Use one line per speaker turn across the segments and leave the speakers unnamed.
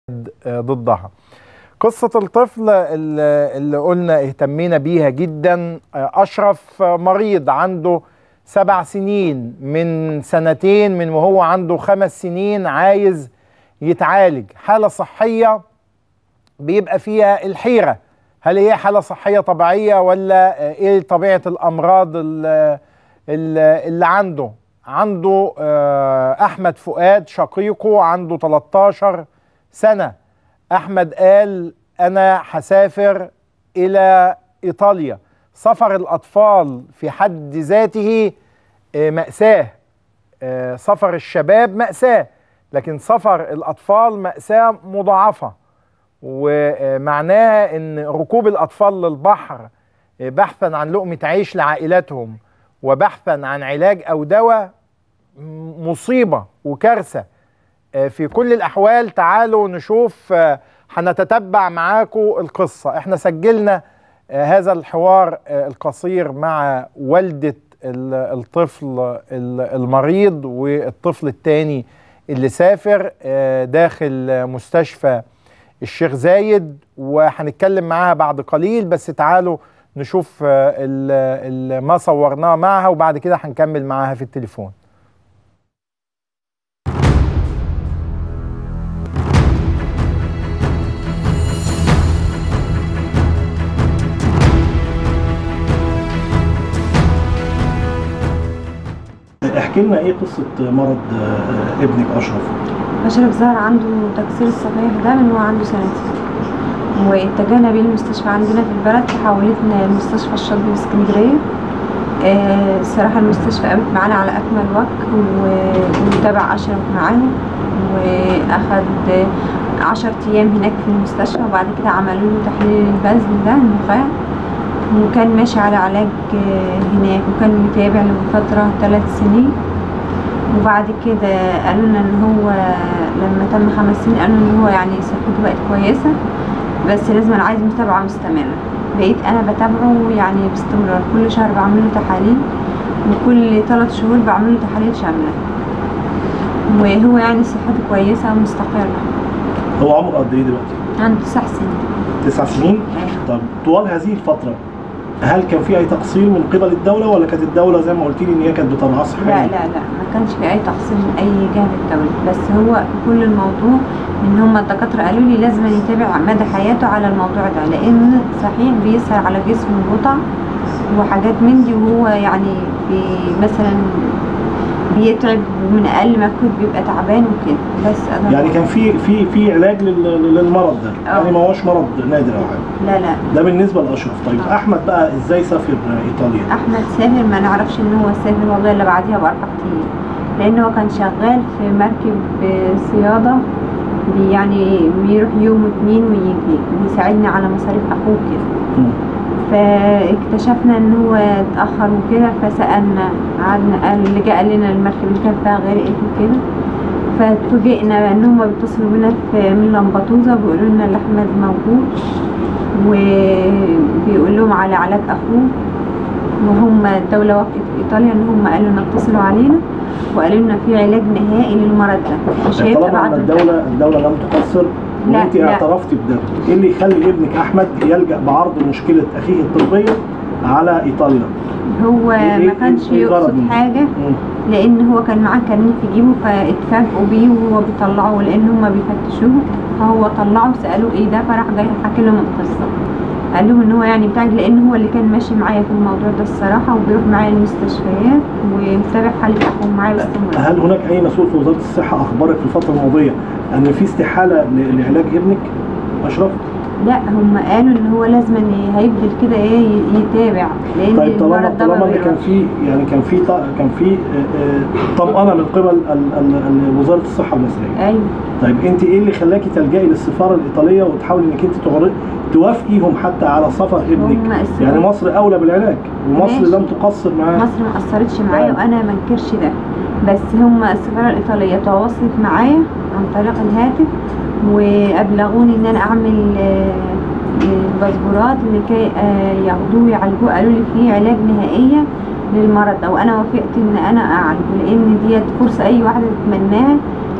ضدها قصة الطفل اللي اللي قلنا اهتمينا بيها جدا أشرف مريض عنده سبع سنين من سنتين من وهو عنده خمس سنين عايز يتعالج حالة صحية بيبقى فيها الحيرة هل هي حالة صحية طبيعية ولا ايه طبيعة الأمراض اللي, اللي عنده عنده أحمد فؤاد شقيقه عنده 13 سنة أحمد قال أنا هسافر إلى إيطاليا سفر الأطفال في حد ذاته مأساة سفر الشباب مأساة لكن سفر الأطفال مأساة مضاعفة ومعناها أن ركوب الأطفال للبحر بحثا عن لقمة عيش لعائلاتهم وبحثا عن علاج أو دواء مصيبة وكارثة في كل الأحوال تعالوا نشوف هنتتبع معاكم القصة احنا سجلنا هذا الحوار القصير مع والدة الطفل المريض والطفل الثاني اللي سافر داخل مستشفى الشيخ زايد وهنتكلم معاها بعد قليل بس تعالوا نشوف ما صورناه معها وبعد كده هنكمل معاها في التليفون
احكي لنا ايه قصه مرض ابنك اشرف
اشرف ظهر عنده تكسير الصفائح ده من هو عنده سنتين واتجهنا بيه المستشفى عندنا في البلد حولتنا لمستشفى الشاطبي في اسكندريه آه الصراحه المستشفى قامت معانا على اكمل وجه وتابع اشرف معاهم واخد عشر ايام هناك في المستشفى وبعد كده عملوا له تحليل البذل ده النخاع وكان ماشي على علاج هناك وكان متابع لفترة ثلاث سنين وبعد كده قالوا لنا ان هو لما تم خمس سنين قالوا ان هو يعني صحته بقت كويسة بس لازم انا عايز متابعة مستمرة بقيت انا بتابعه يعني باستمرار كل شهر بعمل له تحاليل وكل ثلاث شهور بعمل له تحاليل شاملة وهو يعني صحته كويسة ومستقرة
هو عمره قد ايه دلوقتي؟
عنده تسع سنين
تسع سنين؟ طب طوال هذه الفترة هل كان في اي تقصير من قبل الدوله ولا كانت الدوله زي ما قلت لي ان هي كانت بترعاه صحيا؟
لا لا لا ما كانش في اي تقصير من اي جهه الدوله بس هو كل الموضوع ان هم الدكاتره قالوا لي لازم يتابع مدى حياته على الموضوع ده لان صحيح بيسهر على جسمه بطع وحاجات من دي وهو يعني بي مثلا بيتعب ومن اقل مجهود بيبقى تعبان وكده بس
أنا يعني كان في في في علاج للمرض ده أوه. يعني ما هوش مرض نادر او حاجه
لا لا
ده بالنسبه لاشرف طيب أوه. احمد بقى ازاي سافر ايطاليا
احمد سافر ما نعرفش ان هو سافر والله الا بعديها باربع ايام لان هو كان شغال في مركب صياده بي يعني بيروح يوم واثنين ويجي بيساعدني على مصاريف اخوه كده فاكتشفنا ان هو اتاخر وكده فسالنا قعدنا قال اللي جه قال لنا المركب اللي كان فيها غرقت وكده فاتفاجئنا ان هم بيتصلوا بينا من لمبطوزه بيقولوا لنا ان احمد موجود وبيقول لهم على علاج اخوه وهم الدوله وافقت في ايطاليا ان هم قالوا لنا اتصلوا علينا وقالوا لنا في علاج نهائي للمرض ده
مش هيبقى بعد الدوله الدوله لم تقصر وانت اعترفت بده ايه اللي يخلي ابنك احمد يلجا بعرض مشكله اخيه الطبيه على ايطاليا
هو إيه ما كانش إيه يقصد حاجه مم. لان هو كان معاه كارنيه في جيبه فاتفاجئوا بيه وهو بيطلعه لان هم بيفتشوه فهو طلعه سالوه ايه ده فراح جاي حكى لهم القصه قال لهم ان هو يعني بتاعك لان هو اللي كان ماشي معايا في الموضوع ده الصراحه وبيروح معايا المستشفيات ومتابع حاله اخوه معايا باستمرار
هل هناك اي مسؤول في وزاره الصحه اخبرك في الفتره الماضيه ان في استحاله لعلاج ابنك اشرف؟
لا هم قالوا ان هو لازم هيفضل كده ايه يتابع لان
طيب طالما طالما ان كان في يعني كان في كان في طمأنه من قبل وزاره الصحه المصريه
ايوه
طيب انت ايه اللي خلاكي تلجئي للسفاره الايطاليه وتحاولي انك انت توافقيهم حتى على سفر ابنك يعني مصر اولى بالعلاج ومصر ماشي. لم تقصر معاه
مصر ما قصرتش معايا وانا ما انكرش ده بس هم السفاره الايطاليه تواصلت معايا عن طريق الهاتف وابلغوني ان انا اعمل باسبورات لكي ياخدوه ويعالجوه قالوا لي في علاج نهائيه للمرض ده وانا وافقت ان انا اعالجه لان ديت فرصه اي واحده تتمناها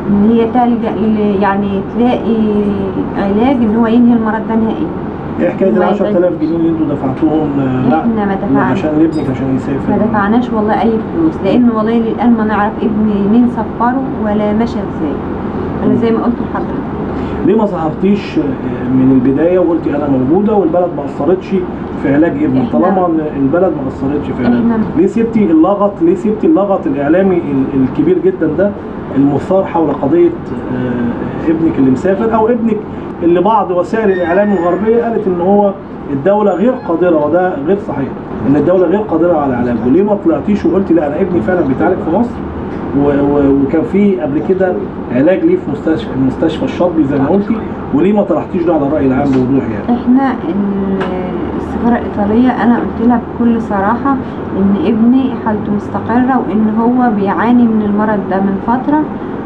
ان هي تلجأ ل- يعني تلاقي علاج ان هو ينهي المرض ده نهائيا
ايه حكايه ال 10000 جنيه اللي انتوا دفعتوهم آه، لا
احنا ما دفعناش
عشان لابنك عشان يسافر
ما دفعناش والله اي فلوس لان والله للان ما نعرف ابني مين سفره ولا مشى ازاي انا زي ما قلت لحضرتك
ليه ما ظهرتيش آه، من البدايه وقلتي انا موجوده والبلد ما اثرتش في علاج ابني
إحنا-
طالما إن البلد ما اثرتش في علاج
إحنا-
ليه سبتي اللغط ليه سبتي اللغط الاعلامي ال- الكبير جدا ده المثار حول قضيه آه، ابنك اللي مسافر او ابنك اللي بعض وسائل الاعلام الغربيه قالت ان هو الدوله غير قادره وده غير صحيح ان الدوله غير قادره على علاجه ليه ما طلعتيش وقلتي لا انا ابني فعلا بيتعالج في مصر و- و- وكان في قبل كده علاج ليه في مستشفى مستشفى الشاطبي زي ما قلتي وليه ما طرحتيش ده على الراي العام بوضوح يعني
احنا ال- السفارة الإيطالية أنا قلت لها بكل صراحة إن ابني حالته مستقرة وإن هو بيعاني من المرض ده من فترة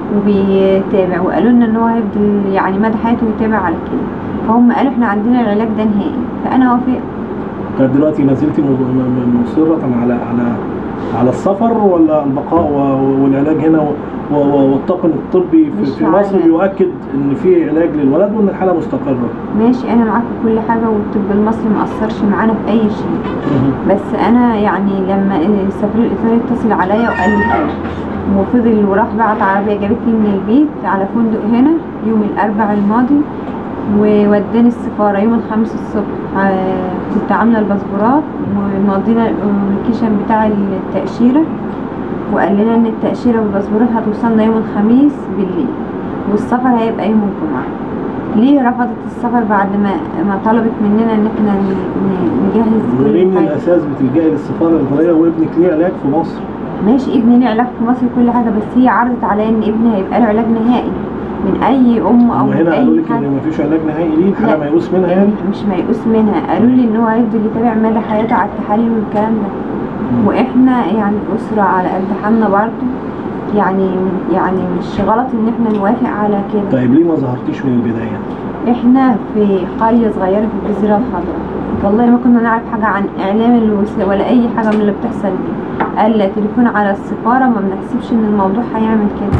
وبيتابع وقالوا لنا إن هو هيفضل يعني مدى حياته يتابع على كده فهم قالوا إحنا عندنا العلاج ده نهائي فأنا وافقت
كانت دلوقتي ما زلتي م- م- مصرة على على على السفر ولا البقاء و- والعلاج هنا و- و- والطاقم الطبي في,
مش
في مصر
عارفة.
بيؤكد ان في علاج للولد وان الحاله مستقره
ماشي أنا معاك في كل حاجة والطب المصري مأثرش معانا في أي شيء بس انا يعني لما السفير الايطالي اتصل عليا وقال لي كده وفضل وراح بعت عربيه جابتني من البيت على فندق هنا يوم الاربع الماضي ووداني السفاره يوم الخميس الصبح آه، كنت عامله الباسبورات ومضينا الابلكيشن بتاع التاشيره وقال لنا ان التاشيره والباسبورات هتوصلنا يوم الخميس بالليل والسفر هيبقى يوم الجمعه ليه رفضت السفر بعد ما ما طلبت مننا ان احنا ن- ن- نجهز
وليه من
كل حاجه
الاساس بتلجئي للسفاره الايطاليه وابنك ليه علاج في مصر
ماشي ابني ليه علاج في مصر كل حاجه بس هي عرضت عليا ان ابني هيبقى له علاج نهائي من اي ام او من
وهنا قالوا
اي
لك
حد
ان مفيش علاج نهائي ليه الحاله
لا.
ميؤوس منها يعني
مش ميؤوس منها قالوا لي ان هو هيفضل يتابع مدى حياته على التحاليل والكلام ده واحنا يعني اسره على قد حالنا برضه يعني يعني مش غلط ان احنا نوافق على كده
طيب ليه ما ظهرتيش من البدايه
احنا في قريه صغيره في الجزيره الخضراء والله ما كنا نعرف حاجه عن اعلام الوسائل ولا اي حاجه من اللي بتحصل دي قال لا تليفون على السفاره ما بنحسبش ان الموضوع هيعمل كده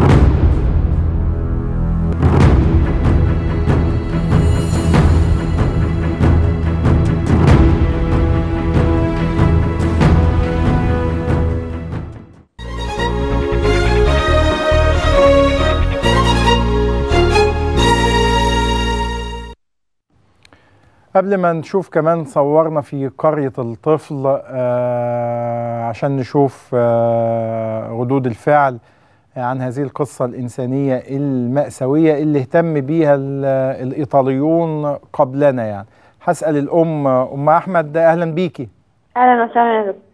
قبل ما نشوف كمان صورنا في قرية الطفل آه عشان نشوف آه ردود الفعل عن هذه القصة الإنسانية المأساوية اللي اهتم بيها ال- الإيطاليون قبلنا يعني هسأل الأم أم أحمد أهلا بيكي
اهلا وسهلا يا دكتور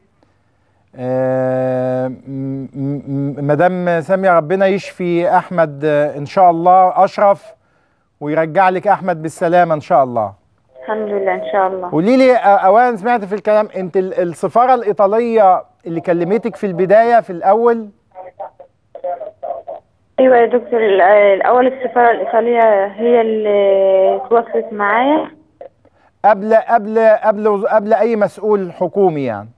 آه، م- م- مدام سامية ربنا يشفي أحمد آه، إن شاء الله أشرف ويرجع لك أحمد بالسلامة إن شاء الله
الحمد لله ان شاء الله
قولي لي آه، اولا سمعت في الكلام انت ال- السفاره الايطاليه اللي كلمتك في البدايه في الاول
ايوه يا دكتور ال- الاول السفاره الايطاليه هي اللي تواصلت معايا
قبل قبل قبل قبل اي مسؤول حكومي يعني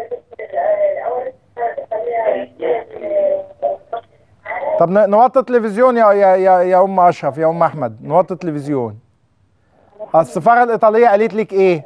طب ن- نوطي التلفزيون يا يا يا, يا ام اشرف يا ام احمد نوطي التلفزيون السفاره الايطاليه قالت لك ايه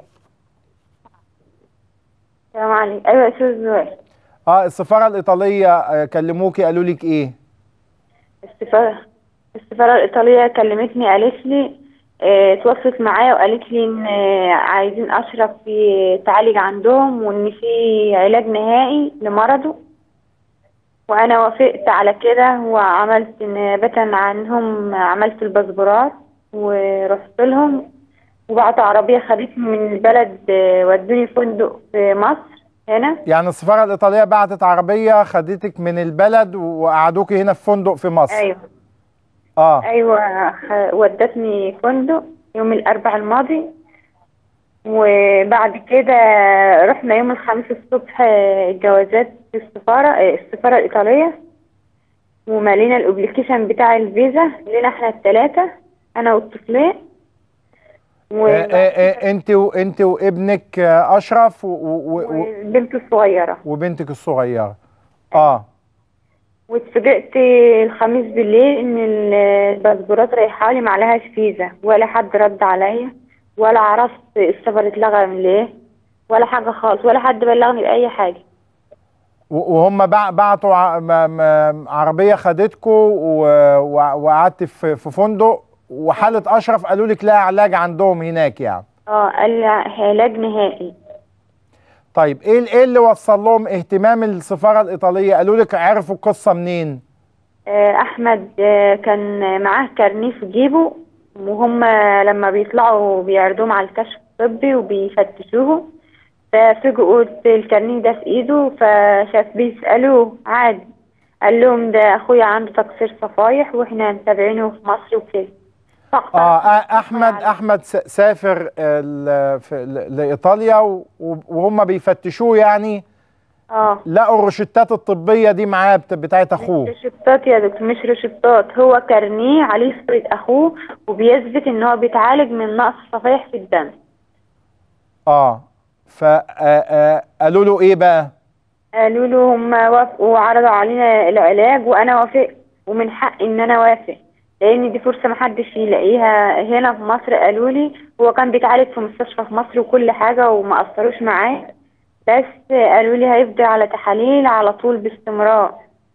السلام عليكم ايوه يا استاذ زويل
اه السفاره الايطاليه آه، كلموكي قالوا لك ايه
السفاره السفاره الايطاليه كلمتني قالت لي اه تواصلت معايا وقالت لي ان آه، عايزين اشرف يتعالج عندهم وان في علاج نهائي لمرضه وانا وافقت على كده وعملت نيابه عنهم عملت الباسبورات ورحت لهم وبعت عربيه خدتني من البلد آه، ودوني فندق في مصر هنا
يعني السفاره الايطاليه بعتت عربيه خدتك من البلد وقعدوكي هنا في فندق في مصر
ايوه
اه
ايوه خ- ودتني فندق يوم الاربع الماضي وبعد كده رحنا يوم الخميس الصبح آه، الجوازات في السفاره آه، السفاره الايطاليه ومالينا الابلكيشن بتاع الفيزا لنا احنا الثلاثه انا والطفلين و-
آه، آه، آه، انت وانت وابنك آه، اشرف و- و- و-
والبنت الصغيره
وبنتك الصغيره اه
واتفاجئت الخميس بالليل ان ال- الباسبورات رايحه لي معلهاش فيزا ولا حد رد عليا ولا عرفت السفر اتلغى من ليه ولا حاجه خالص ولا حد بلغني باي حاجه
و- وهم بع- بعتوا ع- م- م- عربيه خدتكم وقعدت في في فندق وحاله اشرف قالوا لك لا علاج عندهم هناك يعني
اه قال لي علاج نهائي
طيب ايه ال- ايه اللي وصل لهم اهتمام السفاره الايطاليه قالوا لك عرفوا القصه منين
آه، احمد آه، كان معاه كارنيه في جيبه وهم لما بيطلعوا بيعرضوهم على الكشف الطبي وبيفتشوه ففجأوا الكارنيه ده في ايده فشاف بيسألوه عادي قال لهم ده اخويا عنده تقصير صفايح واحنا متابعينه في مصر وكده صح
اه أ- احمد احمد س- سافر ال- في- ل- لايطاليا و- وهم بيفتشوه يعني
اه
لقوا الروشتات الطبيه دي معاه بت- بتاعت اخوه
روشتات يا دكتور مش روشتات هو كارنيه عليه صورة اخوه وبيثبت ان هو بيتعالج من نقص صفائح في الدم
اه فقالوا له ايه بقى
قالوا له هم وافقوا وعرضوا علينا العلاج وانا وافقت ومن حقي ان انا وافق لان دي فرصه محدش يلاقيها هنا في مصر قالوا لي هو كان بيتعالج في مستشفى في مصر وكل حاجه وما اثروش معاه بس قالوا لي هيفضل على تحاليل على طول باستمرار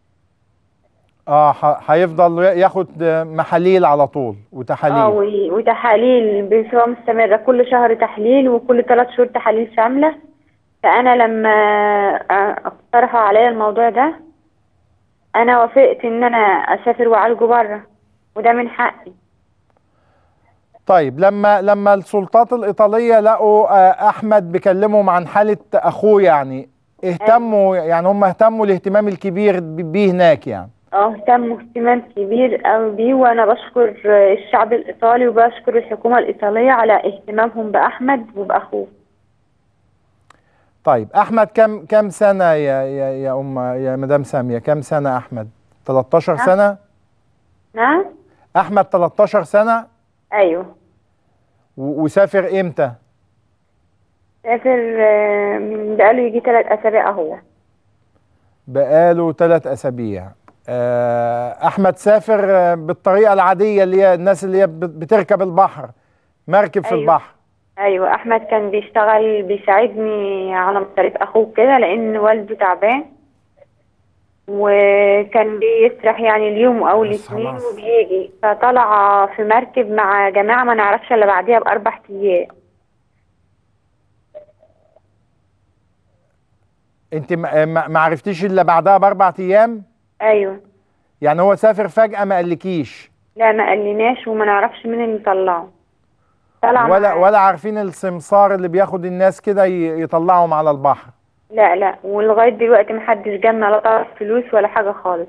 اه ح- هيفضل ياخد محاليل على طول
اه
وتحاليل
و- وتحاليل بصفه مستمره كل شهر تحليل وكل ثلاث شهور تحاليل شامله فانا لما آه، اقترحوا عليا الموضوع ده انا وافقت ان انا اسافر واعالجه بره وده من حقي
طيب لما لما السلطات الايطاليه لقوا آه، احمد بيكلمهم عن حاله اخوه يعني اهتموا يعني هم اهتموا الاهتمام الكبير ب- بيه هناك يعني
اه اهتموا اهتمام كبير قوي بيه وانا بشكر الشعب الايطالي وبشكر الحكومه الايطاليه على اهتمامهم باحمد وباخوه
طيب احمد كم كم سنه يا يا يا ام يا مدام ساميه كم سنه احمد 13
نعم.
سنه
نعم
احمد 13 سنه
ايوه
و- وسافر امتى
سافر آه، من بقاله يجي ثلاث اسابيع اهو
بقاله ثلاث اسابيع آه، احمد سافر آه، بالطريقه العاديه اللي هي الناس اللي هي بت- بتركب البحر مركب في
أيوة.
البحر
ايوه احمد كان بيشتغل بيساعدني على مصاريف اخوه كده لان والده تعبان وكان بيسرح يعني اليوم او
بس
الاثنين
خلاص.
وبيجي فطلع في مركب مع جماعه ما نعرفش الا بعديها باربع ايام
انت ما ما- ما عرفتيش الا بعدها باربع ايام
ايوه
يعني هو سافر فجاه ما قالكيش
لا ما قالناش وما نعرفش مين اللي طلعه طلع
ولا
معاه.
ولا عارفين السمسار اللي بياخد الناس كده ي- يطلعهم على البحر
لا لا ولغايه دلوقتي محدش جمع لا طرف فلوس ولا حاجه خالص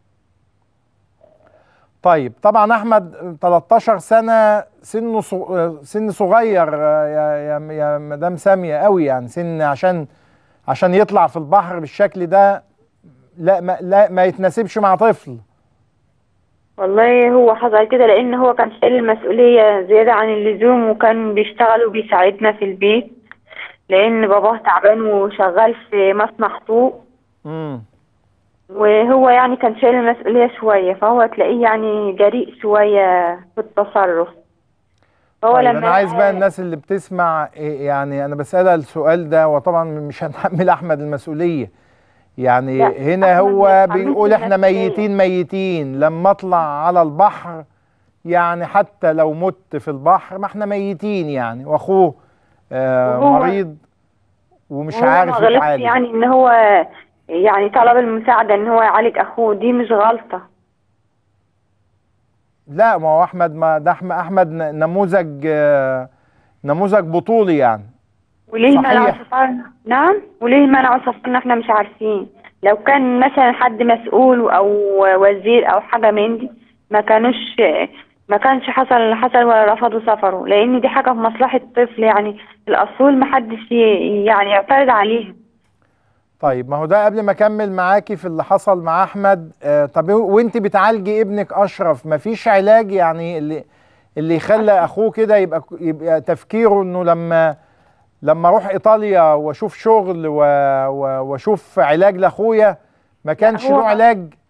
طيب طبعا احمد 13 سنه سنه صغ- سن صغير آه، يا يا يا مدام ساميه قوي يعني سن عشان عشان يطلع في البحر بالشكل ده لا ما لا ما يتناسبش مع طفل
والله هو حصل كده لان هو كان شايل المسؤوليه زياده عن اللزوم وكان بيشتغل وبيساعدنا في البيت لان باباه تعبان وشغال في مصنع طوق
امم
وهو يعني كان شايل المسؤوليه شويه فهو تلاقيه يعني جريء شويه في التصرف فهو
طيب
لما
انا عايز بقى
لقى-
الناس اللي بتسمع إيه يعني انا بسالها السؤال ده وطبعا مش هنحمل احمد المسؤوليه يعني
لا،
هنا
أحمد ما
هو
يتحملش
بيقول احنا
المسؤولية.
ميتين ميتين لما اطلع على البحر يعني حتى لو مت في البحر ما احنا ميتين يعني واخوه آه
وهو-
مريض ومش
وهو ما
عارف
غلطش
يتعالج
يعني ان هو يعني طلب المساعده ان هو يعالج اخوه دي مش غلطه
لا ما هو احمد ما ده أحم- احمد ن- نموذج آه نموذج بطولي يعني
وليه
صحيح.
منعوا سفرنا نعم وليه منعوا سفرنا احنا مش عارفين لو كان مثلا حد مسؤول او وزير او حاجه من دي ما كانوش ما كانش حصل اللي حصل ولا رفضوا سفره لان دي حاجه في مصلحه الطفل يعني الاصول ما حدش ي- يعني يعترض عليها
طيب ما هو ده قبل ما اكمل معاكي في اللي حصل مع احمد آه طب وانت بتعالجي ابنك اشرف مفيش علاج يعني اللي اللي يخلى اخوه كده يبقى يبقى تفكيره انه لما لما اروح ايطاليا واشوف شغل و- و- واشوف علاج لاخويا ما كانش
هو-
له علاج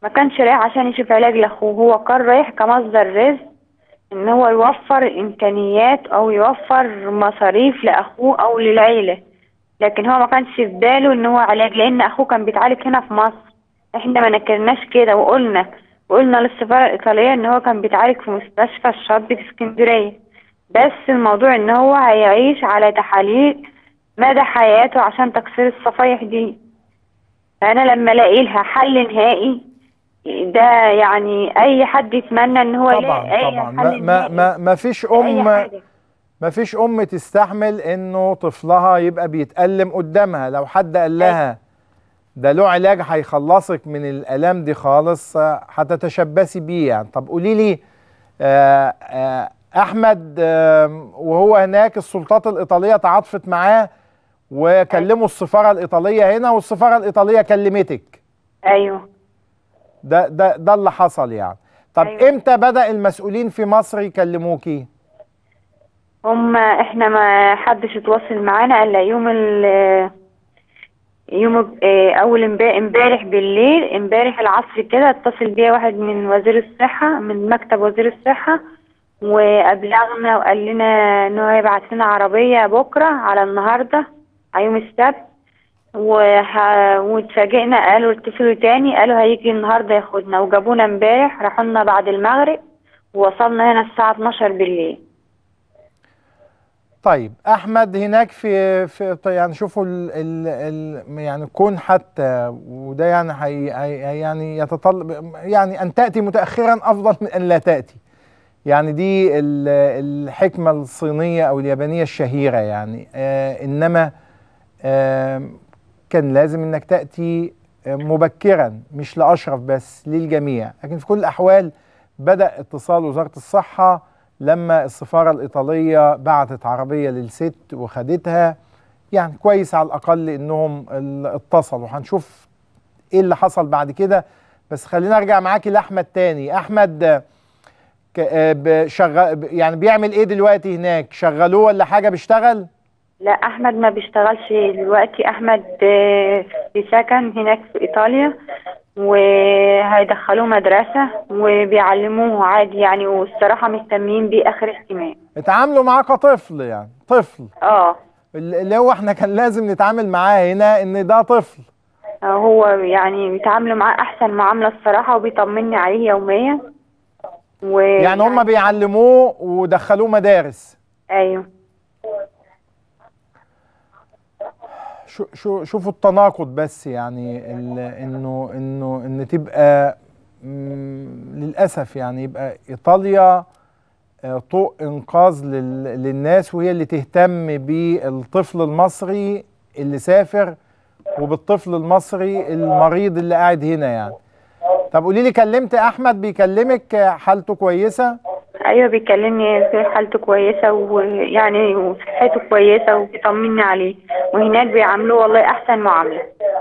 ما كانش رايح عشان يشوف علاج لاخوه هو كان رايح كمصدر رزق ان هو يوفر الامكانيات او يوفر مصاريف لاخوه او للعيله لكن هو ما كانش في باله ان هو علاج لان اخوه كان بيتعالج هنا في مصر احنا ما نكرناش كده وقلنا وقلنا للسفاره الايطاليه ان هو كان بيتعالج في مستشفى الشاطبي في اسكندريه بس الموضوع ان هو هيعيش على تحاليل مدى حياته عشان تكسير الصفايح دي فانا لما الاقي لها حل نهائي ده يعني اي حد يتمنى ان هو
طبعا
يلاقي اي
طبعا ما
حل
ما
نهائي
ما, ما فيش
لأي
ام
حاجة.
ما فيش ام تستحمل انه طفلها يبقى بيتألم قدامها لو حد قال لها ده له علاج هيخلصك من الالام دي خالص آه، هتتشبثي بيه يعني طب قولي لي آه، آه، احمد آه، وهو هناك السلطات الايطاليه تعاطفت معاه وكلموا السفاره الايطاليه هنا والسفاره الايطاليه كلمتك
ايوه
ده ده ده اللي حصل يعني طب
أيوة.
امتى بدأ المسؤولين في مصر يكلموكي
هم احنا ما حدش اتواصل معانا الا يوم ال يوم اه، اول امبا- امبارح بالليل امبارح العصر كده اتصل بيا واحد من وزير الصحة من مكتب وزير الصحة وابلغنا وقال لنا ان هو هيبعت لنا عربية بكرة على النهاردة على يوم السبت وه... واتفاجئنا قالوا اتصلوا تاني قالوا هيجي النهاردة ياخدنا وجابونا امبارح راحوا لنا بعد المغرب ووصلنا هنا الساعة 12 بالليل
طيب احمد هناك في في طيب يعني شوفوا ال ال ال يعني كون حتى وده يعني هي هي يعني يتطلب يعني ان تاتي متاخرا افضل من ان لا تاتي يعني دي ال- الحكمه الصينيه او اليابانيه الشهيره يعني آه انما آه كان لازم انك تاتي آه، مبكرا مش لاشرف بس للجميع لكن في كل الاحوال بدا اتصال وزاره الصحه لما السفاره الايطاليه بعتت عربيه للست وخدتها يعني كويس على الاقل انهم ال- اتصلوا هنشوف ايه اللي حصل بعد كده بس خلينا ارجع معاكي لاحمد تاني احمد آه، ك- آه، ب- شغال ب- يعني بيعمل ايه دلوقتي هناك شغلوه ولا حاجه بيشتغل
لا احمد ما بيشتغلش دلوقتي احمد آه، في سكن هناك في ايطاليا وهيدخلوه مدرسة وبيعلموه عادي يعني والصراحة مهتمين بيه اخر اهتمام
اتعاملوا معاه كطفل يعني طفل
اه
اللي هو احنا كان لازم نتعامل معاه هنا ان ده طفل
هو يعني بيتعاملوا معاه احسن معاملة الصراحة وبيطمني عليه يوميا و
يعني هم بيعلموه ودخلوه مدارس
ايوه
شو شو شوفوا التناقض بس يعني ال- انه انه ان تبقى مم، للاسف يعني يبقى ايطاليا آه، طوق انقاذ لل- للناس وهي اللي تهتم بالطفل المصري اللي سافر وبالطفل المصري المريض اللي قاعد هنا يعني طب قولي لي كلمت احمد بيكلمك آه، حالته كويسه
ايوه بيكلمني في حالته كويسه ويعني وصحته كويسه وبيطمني عليه وهناك بيعاملوه والله احسن معامله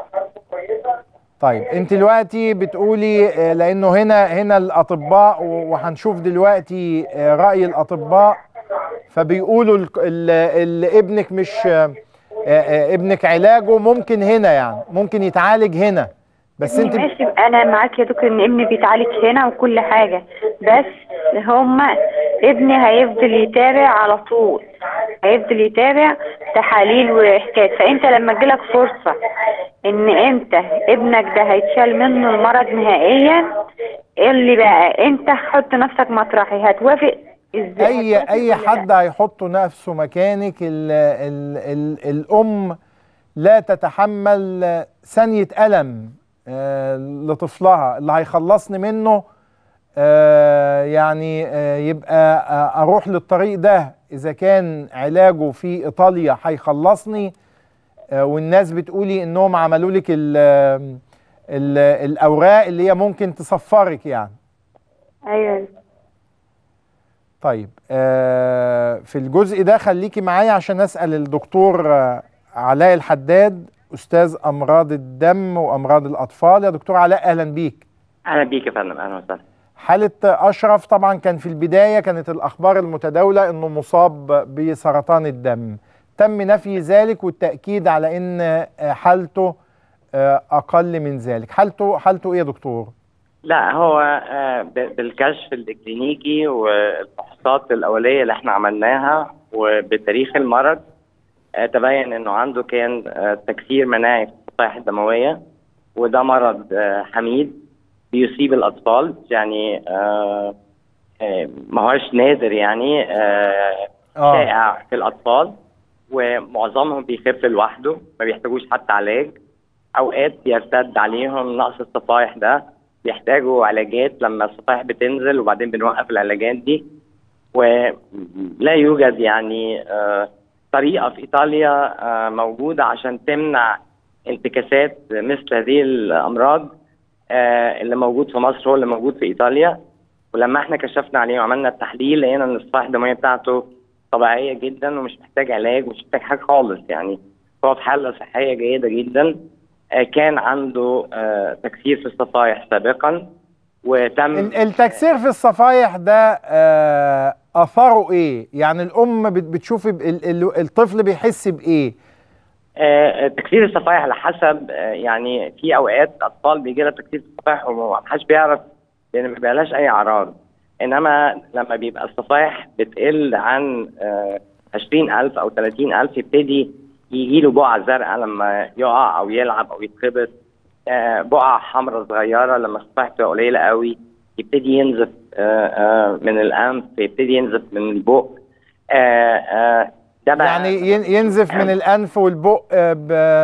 طيب انت دلوقتي بتقولي آه، لانه هنا هنا الاطباء و- وهنشوف دلوقتي آه، راي الاطباء فبيقولوا ال- ال- ال- ابنك مش آه، آه، ابنك علاجه ممكن هنا يعني ممكن يتعالج هنا بس انت
ماشي انا معاك يا دكتور ان ابني بيتعالج هنا وكل حاجه بس هما ابني هيفضل يتابع على طول هيفضل يتابع تحاليل وحكايات فانت لما تجيلك فرصه ان انت ابنك ده هيتشال منه المرض نهائيا إيه اللي بقى انت حط نفسك مطرحي هتوافق ازاي
اي
هتوافق
اي
ولا
حد هيحط نفسه مكانك ال ال ال الام لا تتحمل ثانيه الم آه، لطفلها اللي هيخلصني منه آه، يعني آه، يبقى آه، اروح للطريق ده اذا كان علاجه في ايطاليا هيخلصني آه، والناس بتقولي انهم عملوا لك ال ال الاوراق اللي هي ممكن تصفرك يعني
ايوه
طيب آه في الجزء ده خليكي معايا عشان اسال الدكتور آه علاء الحداد استاذ امراض الدم وامراض الاطفال يا دكتور علاء اهلا بيك
اهلا بيك يا فندم اهلا وسهلا
حاله اشرف طبعا كان في البدايه كانت الاخبار المتداوله انه مصاب بسرطان الدم تم نفي ذلك والتاكيد على ان آه، حالته آه، اقل من ذلك حالته حالته ايه يا دكتور
لا هو آه، ب- بالكشف الكلينيكي والفحوصات الأولية اللي احنا عملناها وبتاريخ المرض آه، تبين انه عنده كان آه، تكسير مناعي في الصفائح الدموية وده مرض آه، حميد بيصيب الأطفال يعني آه، آه، ما هوش نادر يعني آه،
اه
شائع في الأطفال ومعظمهم بيخف لوحده ما بيحتاجوش حتى علاج أوقات بيرتد عليهم نقص الصفائح ده بيحتاجوا علاجات لما الصفائح بتنزل وبعدين بنوقف العلاجات دي ولا يوجد يعني آه، طريقة في إيطاليا آه، موجودة عشان تمنع انتكاسات مثل هذه الأمراض آه، اللي موجود في مصر هو اللي موجود في إيطاليا ولما احنا كشفنا عليه وعملنا التحليل لقينا ان الصفائح الدمويه بتاعته طبيعيه جدا ومش محتاج علاج ومش محتاج حاجه خالص يعني هو في حاله صحيه جيده جدا آه، كان عنده آه، تكسير في الصفائح سابقا وتم
ال- التكسير في الصفايح ده آه، اثاره ايه يعني الام بت- بتشوف ب- ال- ال- الطفل بيحس بايه
آه، تكسير الصفائح على حسب آه، يعني في اوقات اطفال بيجي لها تكسير في الصفائح وما حدش بيعرف لان ما بيبقالهاش اي اعراض انما لما بيبقى الصفائح بتقل عن آه، 20000 او 30000 يبتدي يجي له بقعه زرقاء لما يقع او يلعب او يتخبط آه، بقعه حمراء صغيره لما الصفائح تبقى قليله قوي يبتدي ينزف آه، آه، من الانف يبتدي ينزف من البق آه، آه، ده بقى
يعني ين- ينزف من الانف والبق آه،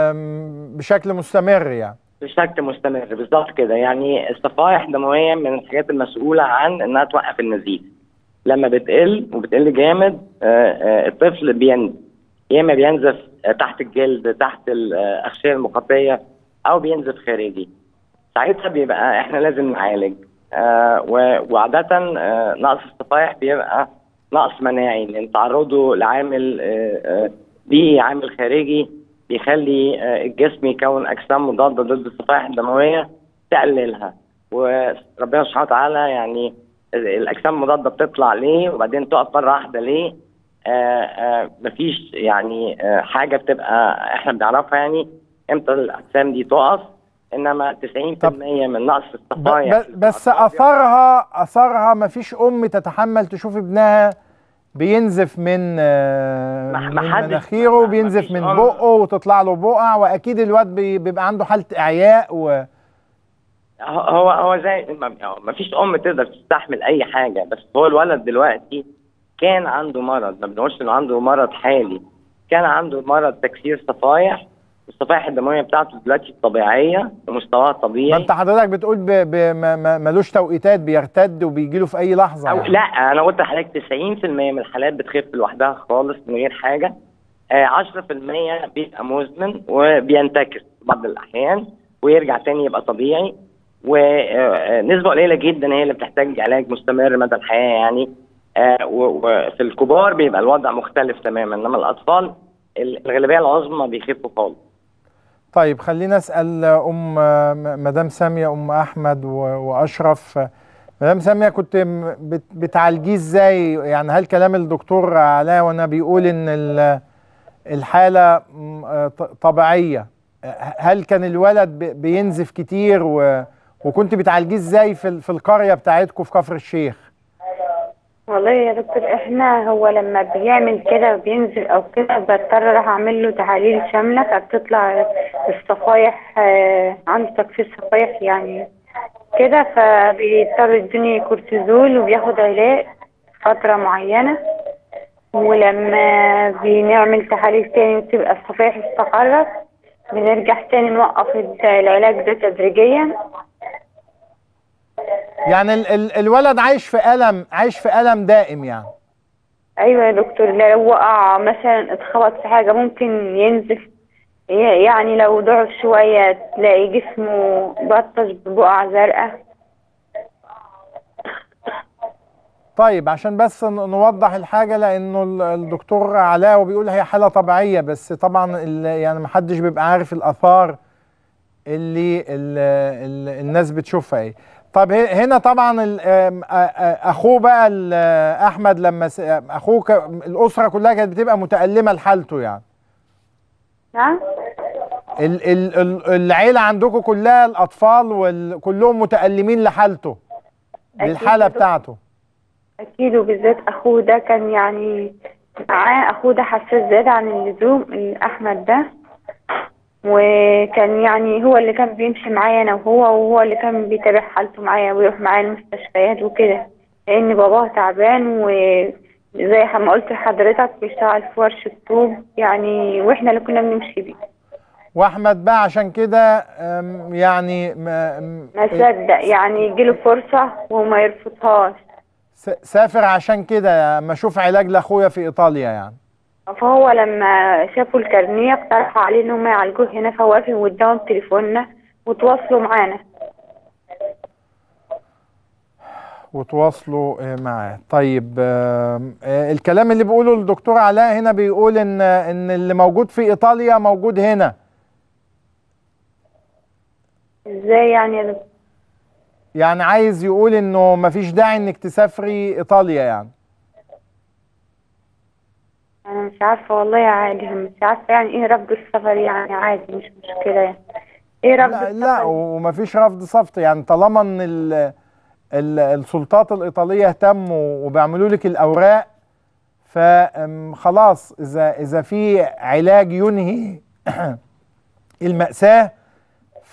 ب- بشكل مستمر يعني
بشكل مستمر بالظبط كده يعني الصفائح الدمويه من الحاجات المسؤوله عن انها توقف النزيف لما بتقل وبتقل جامد آه، آه، الطفل بينزف يا اما بينزف آه، تحت الجلد تحت الاغشيه المخاطيه او بينزف خارجي ساعتها بيبقى احنا لازم نعالج آه، و- وعاده آه، نقص الصفائح بيبقى نقص مناعي لان تعرضه لعامل آه، آه، بيئي عامل خارجي بيخلي آه، الجسم يكون اجسام مضاده ضد الصفائح الدمويه تقللها وربنا سبحانه وتعالى يعني الاجسام المضاده بتطلع ليه وبعدين تقف مره واحده ليه آه آه مفيش يعني آه حاجه بتبقى احنا بنعرفها يعني امتى الاجسام دي تقف انما 90% من نقص
ب-
الصفائح
ب- بس اثرها اثرها ما فيش ام تتحمل تشوف ابنها بينزف من آه،
ما- ما
من
حدش-
مناخيره
ما-
وبينزف
مفيش
من
أم.
بقه وتطلع له بقع واكيد الواد بي- بيبقى عنده حاله اعياء و
هو هو زي ما ما فيش ام تقدر تستحمل اي حاجه بس هو الولد دلوقتي كان عنده مرض ما بنقولش انه عنده مرض حالي كان عنده مرض تكسير صفائح الصفائح الدمويه بتاعته دلوقتي طبيعيه ومستواها
ما
طبيعي
انت حضرتك بتقول ب... ب... ما- ما- ملوش توقيتات بيرتد وبيجي له في اي لحظه
أو
يعني.
لا انا قلت لحضرتك 90% من الحالات بتخف لوحدها خالص من غير حاجه آه 10% بيبقى مزمن وبينتكس في بعض الاحيان ويرجع تاني يبقى طبيعي ونسبه قليله جدا هي اللي بتحتاج علاج مستمر مدى الحياه يعني آه و- وفي الكبار بيبقى الوضع مختلف تماما انما الاطفال الغالبيه العظمى بيخفوا خالص
طيب خلينا اسال ام م- مدام ساميه ام احمد و... واشرف مدام ساميه كنت م- بت... بتعالجيه ازاي يعني هل كلام الدكتور علاء وانا بيقول ان ال... الحاله م- آه ط- طبيعيه هل كان الولد ب... بينزف كتير و... وكنت بتعالجيه ازاي في ال... في القريه بتاعتكم في كفر الشيخ
والله يا دكتور احنا هو لما بيعمل كده وبينزل او كده بضطر اروح اعمل له تحاليل شامله فبتطلع الصفايح آه، عنده تكسير صفايح يعني كده فبيضطر يدوني كورتيزول وبياخد علاج فتره معينه ولما بنعمل تحاليل تاني وتبقى الصفايح استقرت بنرجع تاني نوقف العلاج ده تدريجيا
يعني ال... ال... الولد عايش في الم عايش في الم دائم يعني
ايوه يا دكتور لو وقع مثلا اتخبط في حاجه ممكن ينزف ي- يعني لو ضعف شويه تلاقي جسمه بطش ببقع زرقاء
طيب عشان بس ن- نوضح الحاجة لأنه ال- الدكتور علاء وبيقول هي حالة طبيعية بس طبعا ال- يعني محدش بيبقى عارف الآثار اللي ال ال الناس بتشوفها ايه طب ه- هنا طبعا ال- آم، آ- آ- اخوه بقى ال- احمد لما س- اخوه ك- الاسره كلها كانت بتبقى متالمه لحالته يعني
نعم
ال ال ال العيله عندكم كلها الاطفال وكلهم متالمين لحالته
أكيد
للحاله
يا دكتور.
بتاعته
اكيد وبالذات اخوه ده كان يعني معاه اخوه ده حساس زيادة عن اللزوم احمد ده وكان يعني هو اللي كان بيمشي معايا انا وهو وهو اللي كان بيتابع حالته معايا ويروح معايا المستشفيات وكده لان باباه تعبان وزي ما قلت لحضرتك بيشتغل في ورشة طوب يعني واحنا اللي كنا بنمشي بيه
واحمد بقى عشان كده أم، يعني ما
ما صدق يعني يجيله فرصة وما يرفضهاش
س- سافر عشان كده ما اشوف علاج لاخويا في ايطاليا يعني
فهو لما شافوا الكارنيه اقترحوا عليه ان هم يعالجوه هنا فوافق واداهم تليفوننا وتواصلوا معانا
وتواصلوا آه، معاه طيب آم، آه، الكلام اللي بيقوله الدكتور علاء هنا بيقول ان ان اللي موجود في ايطاليا موجود هنا
ازاي يعني يا دكتور؟
يعني عايز يقول انه مفيش داعي انك تسافري ايطاليا يعني
انا مش عارفه والله عادي مش عارفه يعني ايه رفض السفر يعني عادي مش مشكله يعني ايه رفض
لا,
السفر
لا ومفيش رفض صفت يعني طالما ان ال ال السلطات الايطاليه اهتموا وبيعملوا لك الاوراق فخلاص اذا اذا في علاج ينهي المأساة ف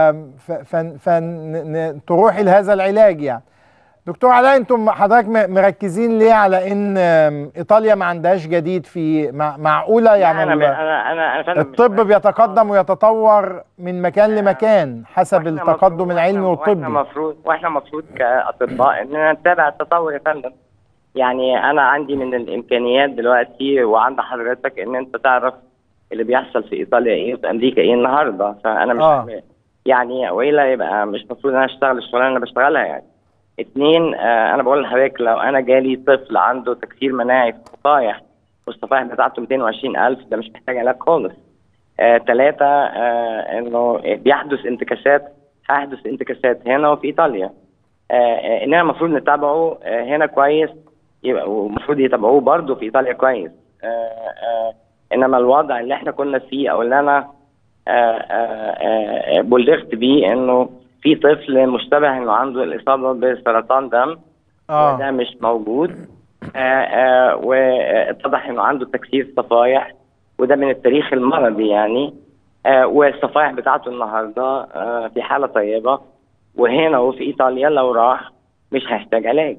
فتروحي لهذا العلاج يعني دكتور علاء انتم حضرتك م- مركزين ليه على ان آم، ايطاليا ما عندهاش جديد في مع- معقوله يعني
انا
ال-
انا انا انا فعلا مش
الطب
مركز.
بيتقدم ويتطور من مكان لمكان حسب
وإحنا
التقدم
مفروض-
العلمي
وإحنا- واحنا
والطبي
مفروض واحنا مفروض كاطباء اننا نتابع التطور يا فندم يعني انا عندي من الامكانيات دلوقتي وعند حضرتك ان انت تعرف اللي بيحصل في ايطاليا ايه وفي امريكا ايه النهارده فانا مش
آه.
يعني والا يبقى مش المفروض انا اشتغل الشغلانه اللي انا بشتغلها يعني اتنين آه انا بقول لحضرتك لو انا جالي طفل عنده تكسير مناعي في الصفائح والصفائح بتاعته 220000 ده مش محتاج علاج خالص آه ثلاثة آه انه بيحدث انتكاسات هيحدث انتكاسات هنا وفي ايطاليا آه آه اننا المفروض نتابعه آه هنا كويس يبقى والمفروض يتابعوه برضه في ايطاليا كويس آه آه انما الوضع اللي احنا كنا فيه او اللي انا آه آه آه بلغت بيه انه في طفل مشتبه انه عنده الاصابه بسرطان دم
اه
وده مش موجود آه آه واتضح انه عنده تكسير صفائح وده من التاريخ المرضي يعني آه والصفائح بتاعته النهارده آه في حاله طيبه وهنا وفي ايطاليا لو راح مش هيحتاج علاج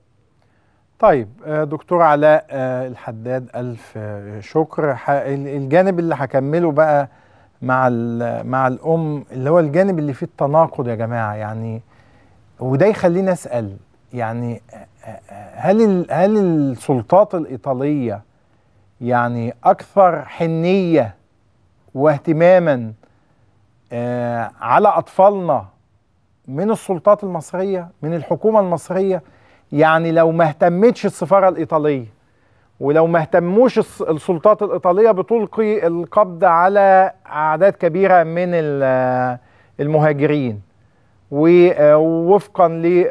طيب آه، دكتور علاء آه، الحداد ألف آه، شكر ح- ال- الجانب اللي هكمله بقى مع ال- مع الأم اللي هو الجانب اللي فيه التناقض يا جماعة يعني وده يخليني أسأل يعني آه، آه، هل ال- هل السلطات الإيطالية يعني أكثر حنية واهتماما آه، على أطفالنا من السلطات المصرية من الحكومة المصرية يعني لو ما eهتمتش السفارة الإيطالية ولو ما اهتموش الس- السلطات الإيطالية بتلقي القبض على أعداد كبيرة من ال- المهاجرين ووفقا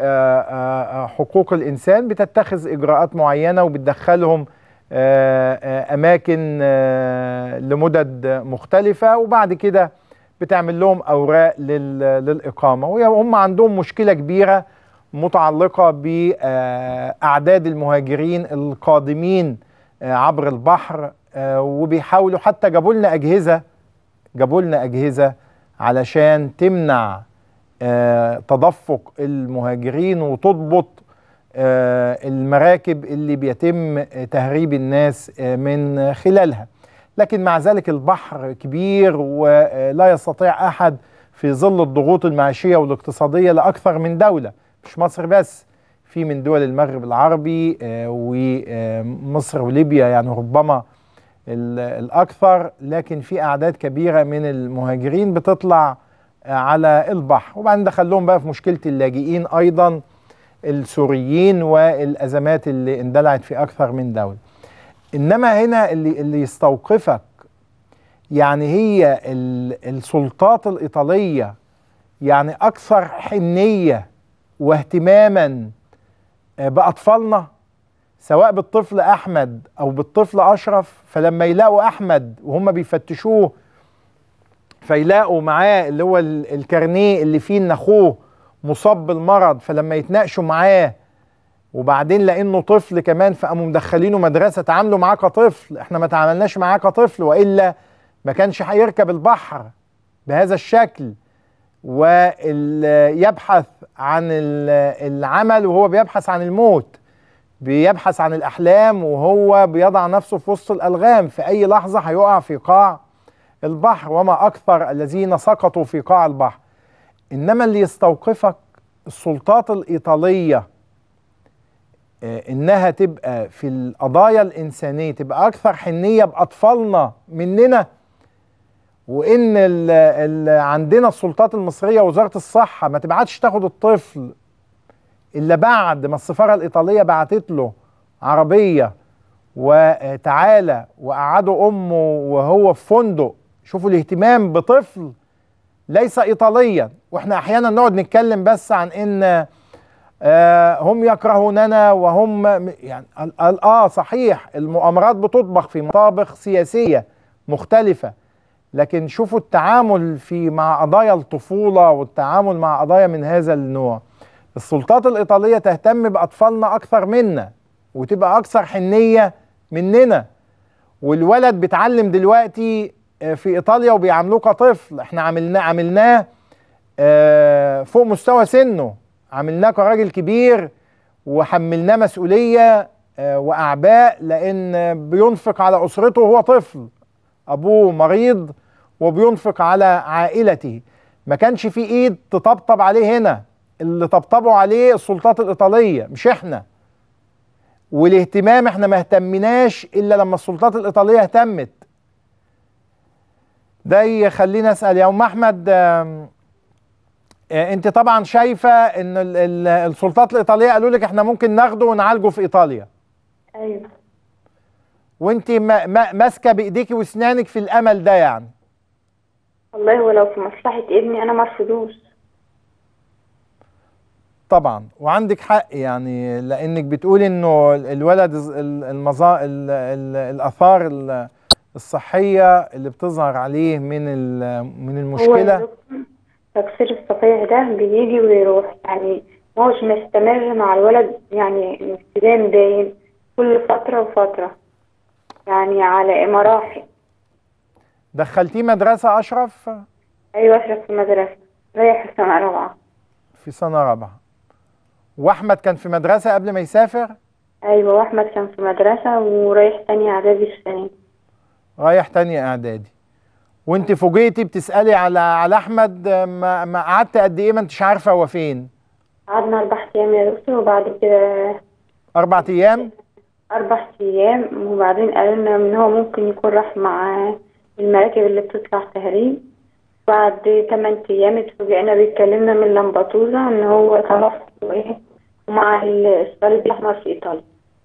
لحقوق الإنسان بتتخذ إجراءات معينة وبتدخلهم آه، آه، أماكن آه، لمدد مختلفة وبعد كده بتعمل لهم أوراق لل- للإقامة وهم عندهم مشكلة كبيرة متعلقة بأعداد المهاجرين القادمين آه، عبر البحر آه، وبيحاولوا حتى جابوا لنا أجهزة جابوا لنا أجهزة علشان تمنع آه، تدفق المهاجرين وتضبط آه، المراكب اللي بيتم تهريب الناس آه، من خلالها لكن مع ذلك البحر كبير ولا يستطيع أحد في ظل الضغوط المعيشية والاقتصادية لأكثر من دولة مش مصر بس في من دول المغرب العربي آه، ومصر وليبيا يعني ربما ال- الأكثر لكن في أعداد كبيرة من المهاجرين بتطلع آه، على البحر وبعدين دخلهم بقى في مشكلة اللاجئين أيضا السوريين والأزمات اللي اندلعت في أكثر من دولة إنما هنا اللي, اللي يستوقفك يعني هي ال- السلطات الإيطالية يعني أكثر حنية واهتماما آه، بأطفالنا سواء بالطفل أحمد أو بالطفل أشرف فلما يلاقوا أحمد وهم بيفتشوه فيلاقوا معاه اللي هو ال- الكارنيه اللي فيه ان اخوه مصاب بالمرض فلما يتناقشوا معاه وبعدين لانه طفل كمان فقاموا مدخلينه مدرسه تعاملوا معاه كطفل احنا ما تعاملناش معاه كطفل والا ما كانش هيركب البحر بهذا الشكل ويبحث عن ال- العمل وهو بيبحث عن الموت بيبحث عن الأحلام وهو بيضع نفسه في وسط الألغام في أي لحظة هيقع في قاع البحر وما أكثر الذين سقطوا في قاع البحر إنما اللي يستوقفك السلطات الإيطالية آه، إنها تبقى في القضايا الإنسانية تبقى أكثر حنية بأطفالنا مننا وان ال ال عندنا السلطات المصريه وزاره الصحه ما تبعتش تاخد الطفل الا بعد ما السفاره الايطاليه بعتت له عربيه وتعالى وقعدوا امه وهو في فندق شوفوا الاهتمام بطفل ليس ايطاليا واحنا احيانا نقعد نتكلم بس عن ان آه هم يكرهوننا وهم يعني ال- ال- اه صحيح المؤامرات بتطبخ في مطابخ سياسيه مختلفه لكن شوفوا التعامل في مع قضايا الطفولة والتعامل مع قضايا من هذا النوع السلطات الإيطالية تهتم بأطفالنا أكثر منا وتبقى أكثر حنية مننا والولد بيتعلم دلوقتي آه، في إيطاليا وبيعاملوه كطفل احنا عملناه عملناه آه، فوق مستوى سنه عملناه كراجل كبير وحملناه مسؤولية آه، وأعباء لأن بينفق على أسرته وهو طفل ابوه مريض وبينفق على عائلته ما كانش في ايد تطبطب عليه هنا اللي طبطبوا عليه السلطات الايطاليه مش احنا والاهتمام احنا ما اهتمناش الا لما السلطات الايطاليه اهتمت ده يخلينا اسال يا ام احمد آم، آه، انت طبعا شايفه ان ال- ال- السلطات الايطاليه قالوا لك احنا ممكن ناخده ونعالجه في ايطاليا
ايوه
وانت ما- ما- ماسكه بايديكي واسنانك في الامل ده يعني
والله ولو في مصلحة ابني انا مرفضوش
طبعا وعندك حق يعني لانك بتقولي انه الولد الز- ال- المظا ال- ال- الاثار ال- الصحيه اللي بتظهر عليه من ال- من
هو
المشكله
الدكتور تكسير الصفيح ده بيجي ويروح يعني ما هوش مستمر مع الولد يعني ابتدائي دايم كل فترة وفترة يعني على مراحل
دخلتيه مدرسه اشرف
أيوة أشرف في المدرسة رايح في سنة رابعة
في سنه رابعه واحمد كان في مدرسه قبل ما يسافر
أيوة وأحمد كان في مدرسة ورايح تانية إعدادي السنة دي.
رايح تانية اعدادي وانت فوجئتي بتسالي على على احمد ما ما قعدت قد ايه ما انتش عارفه هو فين
قعدنا أربع أيام يا دكتور وبعد كده
اربع ايام
أربع أيام وبعدين قالوا لنا إن هو ممكن يكون راح مع المراكب اللي بتطلع تهريب بعد تمن أيام اتفاجئنا بيتكلمنا من لمباتوزا إن هو خلاص وإيه ومع الصليب الأحمر في إيطاليا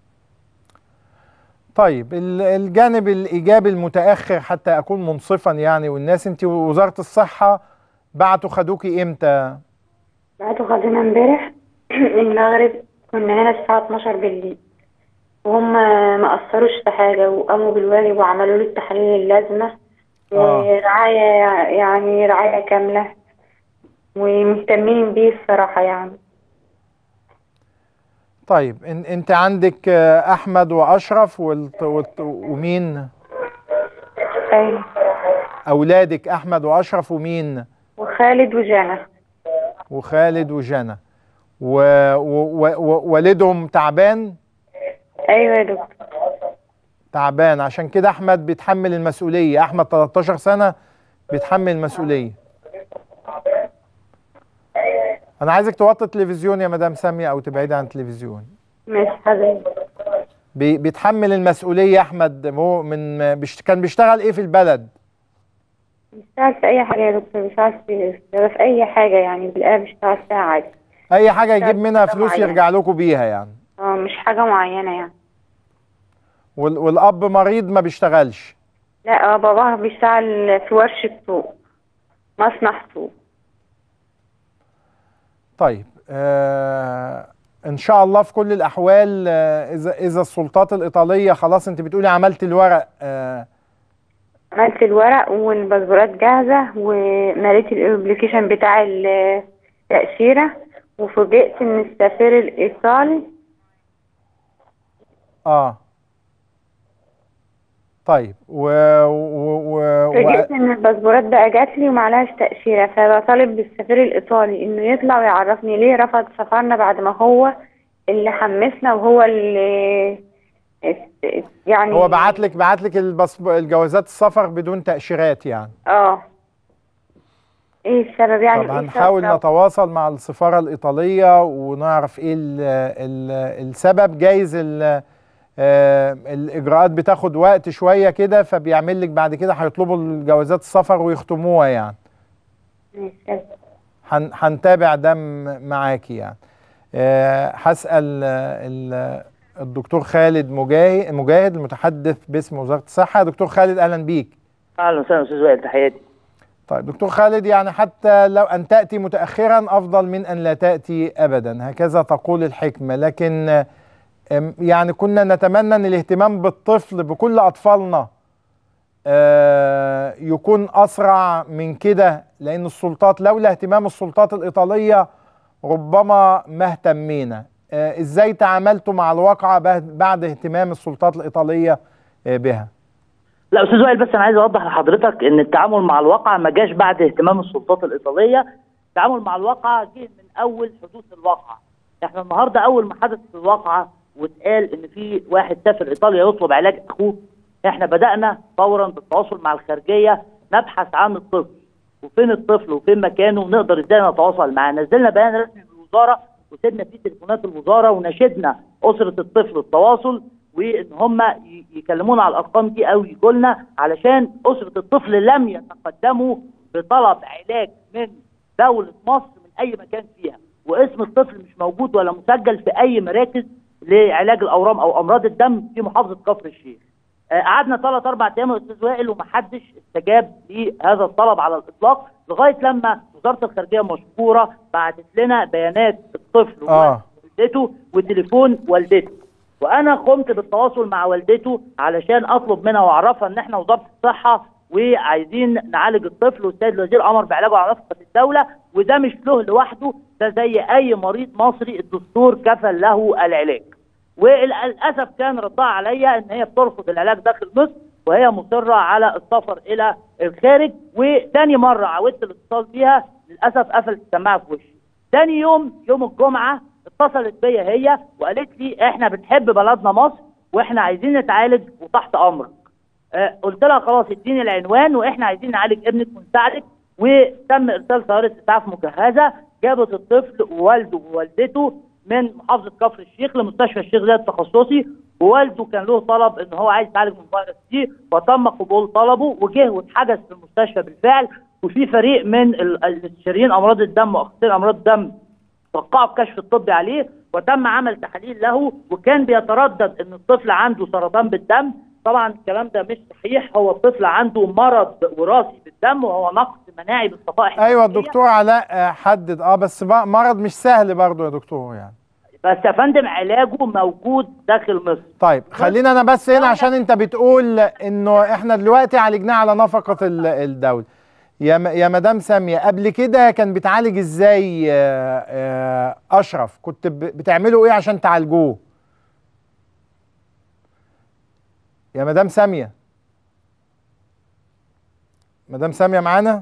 طيب ال- الجانب الايجابي المتاخر حتى اكون منصفا يعني والناس انت وزاره الصحه بعتوا خدوكي امتى
بعده خدنا امبارح المغرب كنا هنا الساعة 12 بالليل وهم ما أثروش في حاجة وقاموا بالواجب وعملوا له التحاليل اللازمة
آه.
رعاية يعني رعاية كاملة ومهتمين بيه الصراحة يعني
طيب إن انت عندك آه، احمد واشرف والت- والت- ومين
أيوة
اولادك احمد واشرف ومين
وخالد وجانا
وخالد وجنى و... و... و... والدهم تعبان
أيوة يا دكتور
تعبان عشان كده احمد بيتحمل المسؤوليه احمد 13 سنه بيتحمل المسؤوليه انا عايزك توطي التلفزيون يا مدام ساميه او تبعدي عن التلفزيون
ماشي حبيبي
بي... بيتحمل المسؤوليه احمد هو من بيشت... كان بيشتغل ايه في البلد
بيشتغل في أي حاجة يا دكتور بيشتغل في بيشتغل في أي حاجة يعني بالآب بيشتغل فيها عادي
اي حاجه يجيب منها
حاجة
فلوس
معينة.
يرجع لكم بيها يعني
اه مش حاجة معينة يعني
وال... والاب مريض ما بيشتغلش
لا اه باباها بيشتغل في ورشة سوق مصنع سوق
طيب آه ان شاء الله في كل الاحوال آه اذا اذا السلطات الايطاليه خلاص انت بتقولي عملت الورق آه
عملت الورق والباسبورات جاهزة ومليت الابلكيشن بتاع التأشيرة وفوجئت ان السفير الايطالي
اه طيب و, و... و... و...
فوجئت ان الباسبورات بقى جات لي ومعلهاش تأشيرة فبطالب بالسفير الايطالي انه يطلع ويعرفني ليه رفض سفرنا بعد ما هو اللي حمسنا وهو اللي است- يعني
هو بعت لك بعت لك الباسب... الجوازات السفر بدون تأشيرات يعني
اه ايه السبب يعني
طب
إيه
هنحاول
السبب؟
نتواصل مع السفارة الإيطالية ونعرف إيه ال ال السبب جايز ال آه، الإجراءات بتاخد وقت شوية كده فبيعمل لك بعد كده هيطلبوا الجوازات السفر ويختموها يعني
ماشي.
هن- هنتابع ده م- معاكي يعني آه، هسأل آه، ال- الدكتور خالد مجاهد مجاهد المتحدث باسم وزارة الصحة دكتور خالد أهلا بيك
اهلا وسهلا استاذ وائل تحياتي
طيب دكتور خالد يعني حتى لو أن تأتي متأخرا أفضل من أن لا تأتي أبدا هكذا تقول الحكمة لكن أم، يعني كنا نتمنى أن الاهتمام بالطفل بكل أطفالنا آه، يكون أسرع من كده لأن السلطات لولا اهتمام السلطات الإيطالية ربما ما اهتمينا آه، إزاي تعاملتوا مع الواقعة بعد- بعد اهتمام السلطات الإيطالية آه، بها
لا استاذ وائل بس انا عايز اوضح لحضرتك ان التعامل مع الواقع ما جاش بعد اهتمام السلطات الايطاليه التعامل مع الواقع جه من اول حدوث الواقعه احنا النهارده اول ما حدثت الواقعه واتقال ان في واحد سافر ايطاليا يطلب علاج اخوه احنا بدانا فورا بالتواصل مع الخارجيه نبحث عن الطفل وفين الطفل وفين مكانه ونقدر ازاي نتواصل معاه نزلنا بيان رسمي من الوزاره وسيبنا فيه تليفونات الوزاره وناشدنا اسره الطفل التواصل وان هم ي- يكلمونا على الارقام دي او يجوا لنا علشان اسره الطفل لم يتقدموا بطلب علاج من دوله مصر من اي مكان فيها واسم الطفل مش موجود ولا مسجل في اي مراكز لعلاج الاورام او امراض الدم في محافظه كفر الشيخ آه، قعدنا ثلاث اربع ايام يا استاذ وائل ومحدش استجاب لهذا الطلب على الاطلاق لغايه لما وزاره الخارجيه مشكوره بعتت لنا بيانات الطفل
آه.
والدته وتليفون والدته وانا قمت بالتواصل مع والدته علشان اطلب منها واعرفها ان احنا وزاره الصحه وعايزين نعالج الطفل والسيد الوزير امر بعلاجه على نفقه الدوله وده مش له لوحده ده زي اي مريض مصري الدستور كفل له العلاج وللاسف كان ردها عليا ان هي بترفض العلاج داخل مصر وهي مصره على السفر الى الخارج وتاني مره عاودت الاتصال بيها للاسف قفلت السماعه في وشي تاني يوم يوم الجمعه اتصلت بيا هي وقالت لي احنا بنحب بلدنا مصر واحنا عايزين نتعالج وتحت امرك آه، قلت لها خلاص اديني العنوان واحنا عايزين نعالج ابنك ونساعدك وتم ارسال طياره اسعاف مجهزه جابت الطفل ووالده ووالدته من محافظه كفر الشيخ لمستشفى الشيخ زايد التخصصي ووالده كان له طلب ان هو عايز يتعالج من فيروس سي وتم قبول طلبه وجه واتحجز في المستشفى بالفعل وفي فريق من ال- الاستشاريين امراض الدم واخصائيين امراض الدم وقعوا الكشف الطبي عليه وتم عمل تحاليل له وكان بيتردد ان الطفل عنده سرطان بالدم طبعا الكلام ده مش صحيح هو الطفل عنده مرض وراثي بالدم وهو نقص مناعي بالصفائح
ايوه
الدموية.
الدكتور علاء آه، حدد اه بس بقى مرض مش سهل برضو يا دكتور يعني
بس يا فندم علاجه موجود داخل مصر
طيب خلينا انا بس هنا عشان انت بتقول انه احنا دلوقتي عالجناه على نفقة ال- الدولة يا م- يا مدام سامية قبل كده كان بيتعالج ازاي آه، آه، اشرف كنت ب- بتعملوا ايه عشان تعالجوه يا مدام سامية مدام سامية معانا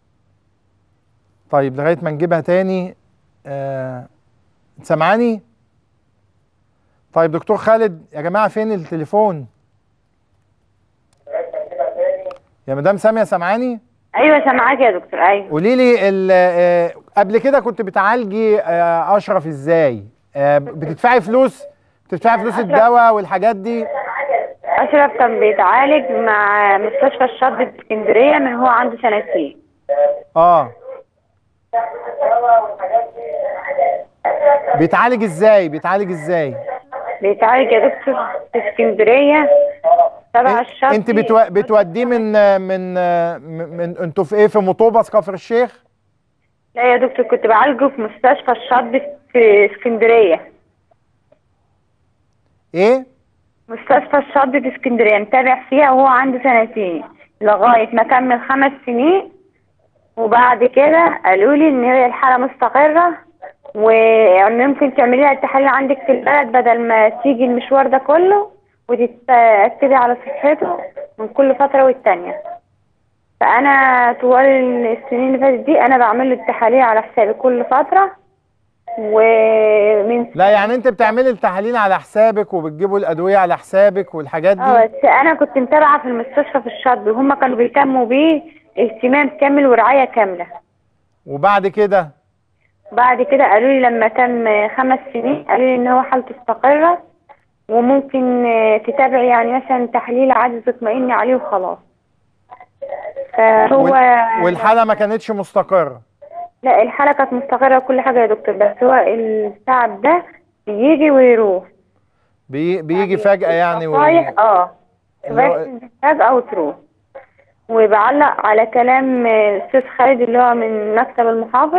طيب لغاية ما نجيبها تاني آه، سامعاني طيب دكتور خالد يا جماعة فين التليفون يا مدام سامية سامعاني
ايوه سامعاك يا دكتور ايوه
قولي لي ال- آه، قبل كده كنت بتعالجي آه، اشرف ازاي آه، بتدفعي فلوس بتدفعي فلوس الدواء والحاجات دي
اشرف كان بيتعالج مع مستشفى الشاطئ في اسكندريه من هو عنده سنتين
اه بيتعالج ازاي بيتعالج ازاي
بيتعالج يا دكتور في اسكندريه تبع الشاطئ
انت بتو... بتوديه من من من انتوا في ايه في مطوبس كفر الشيخ
لا يا دكتور كنت بعالجه في مستشفى الشاطئ في اسكندريه
ايه
مستشفى الشاطئ في اسكندريه متابع فيها وهو عنده سنتين لغاية ما كمل خمس سنين وبعد كده قالوا لي ان هي الحالة مستقرة وممكن تعملي لها التحاليل عندك في البلد بدل ما تيجي المشوار ده كله وتتأكدي على صحته من كل فترة والتانية فأنا طوال السنين اللي فاتت دي أنا بعمل له التحاليل على حسابي كل فترة ومن
لا يعني انت بتعملي التحاليل على حسابك وبتجيبوا الادويه على حسابك والحاجات
اه
دي
بس انا كنت متابعه في المستشفى في الشاطبي وهم كانوا بيهتموا بيه اهتمام كامل ورعايه كامله
وبعد كده
بعد كده قالوا لي لما تم خمس سنين قالوا لي ان هو حالته استقرت وممكن آه، تتابعي يعني مثلا تحليل عادي تطمئني عليه وخلاص فهو
وال- والحاله ما كانتش مستقره
لا الحالة كانت مستقرة وكل حاجة يا دكتور بس هو التعب ده بيجي ويروح
بي بيجي فجاه يعني و...
نصايح اه
اللي هو-
بس فجأة وتروح وبعلق على كلام آه، الأستاذ خالد اللي هو من مكتب المحافظ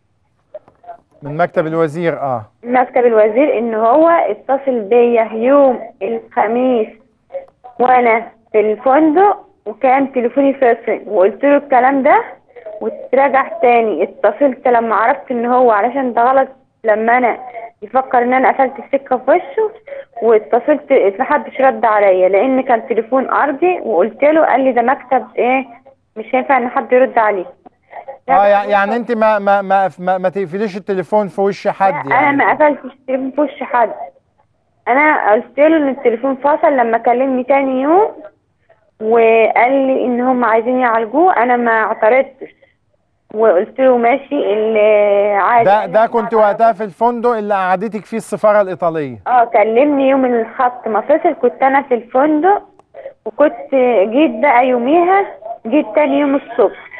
من مكتب الوزير اه
مكتب الوزير ان هو اتصل بيا يوم الخميس وانا في الفندق وكان تليفوني فاصل وقلت له الكلام ده وتراجع تاني اتصلت لما عرفت ان هو علشان ده غلط لما انا يفكر ان انا قفلت السكه في وشه واتصلت محدش رد عليا لان كان تليفون ارضي وقلت له قال لي ده مكتب ايه مش هينفع ان حد يرد عليه
اه يع- يعني انت ما ما ما ما, ما تقفليش التليفون في وش حد
انا
يعني
ما قفلتش التليفون في وش حد انا قلت له ان التليفون فصل لما كلمني تاني يوم وقال لي ان هم عايزين يعالجوه انا ما اعترضتش وقلت له ماشي اللي عادي
ده ده كنت وقتها في الفندق اللي قعدتك فيه السفاره الايطاليه
اه كلمني يوم الخط ما فصل كنت انا في الفندق وكنت جيت بقى يوميها جيت تاني يوم الصبح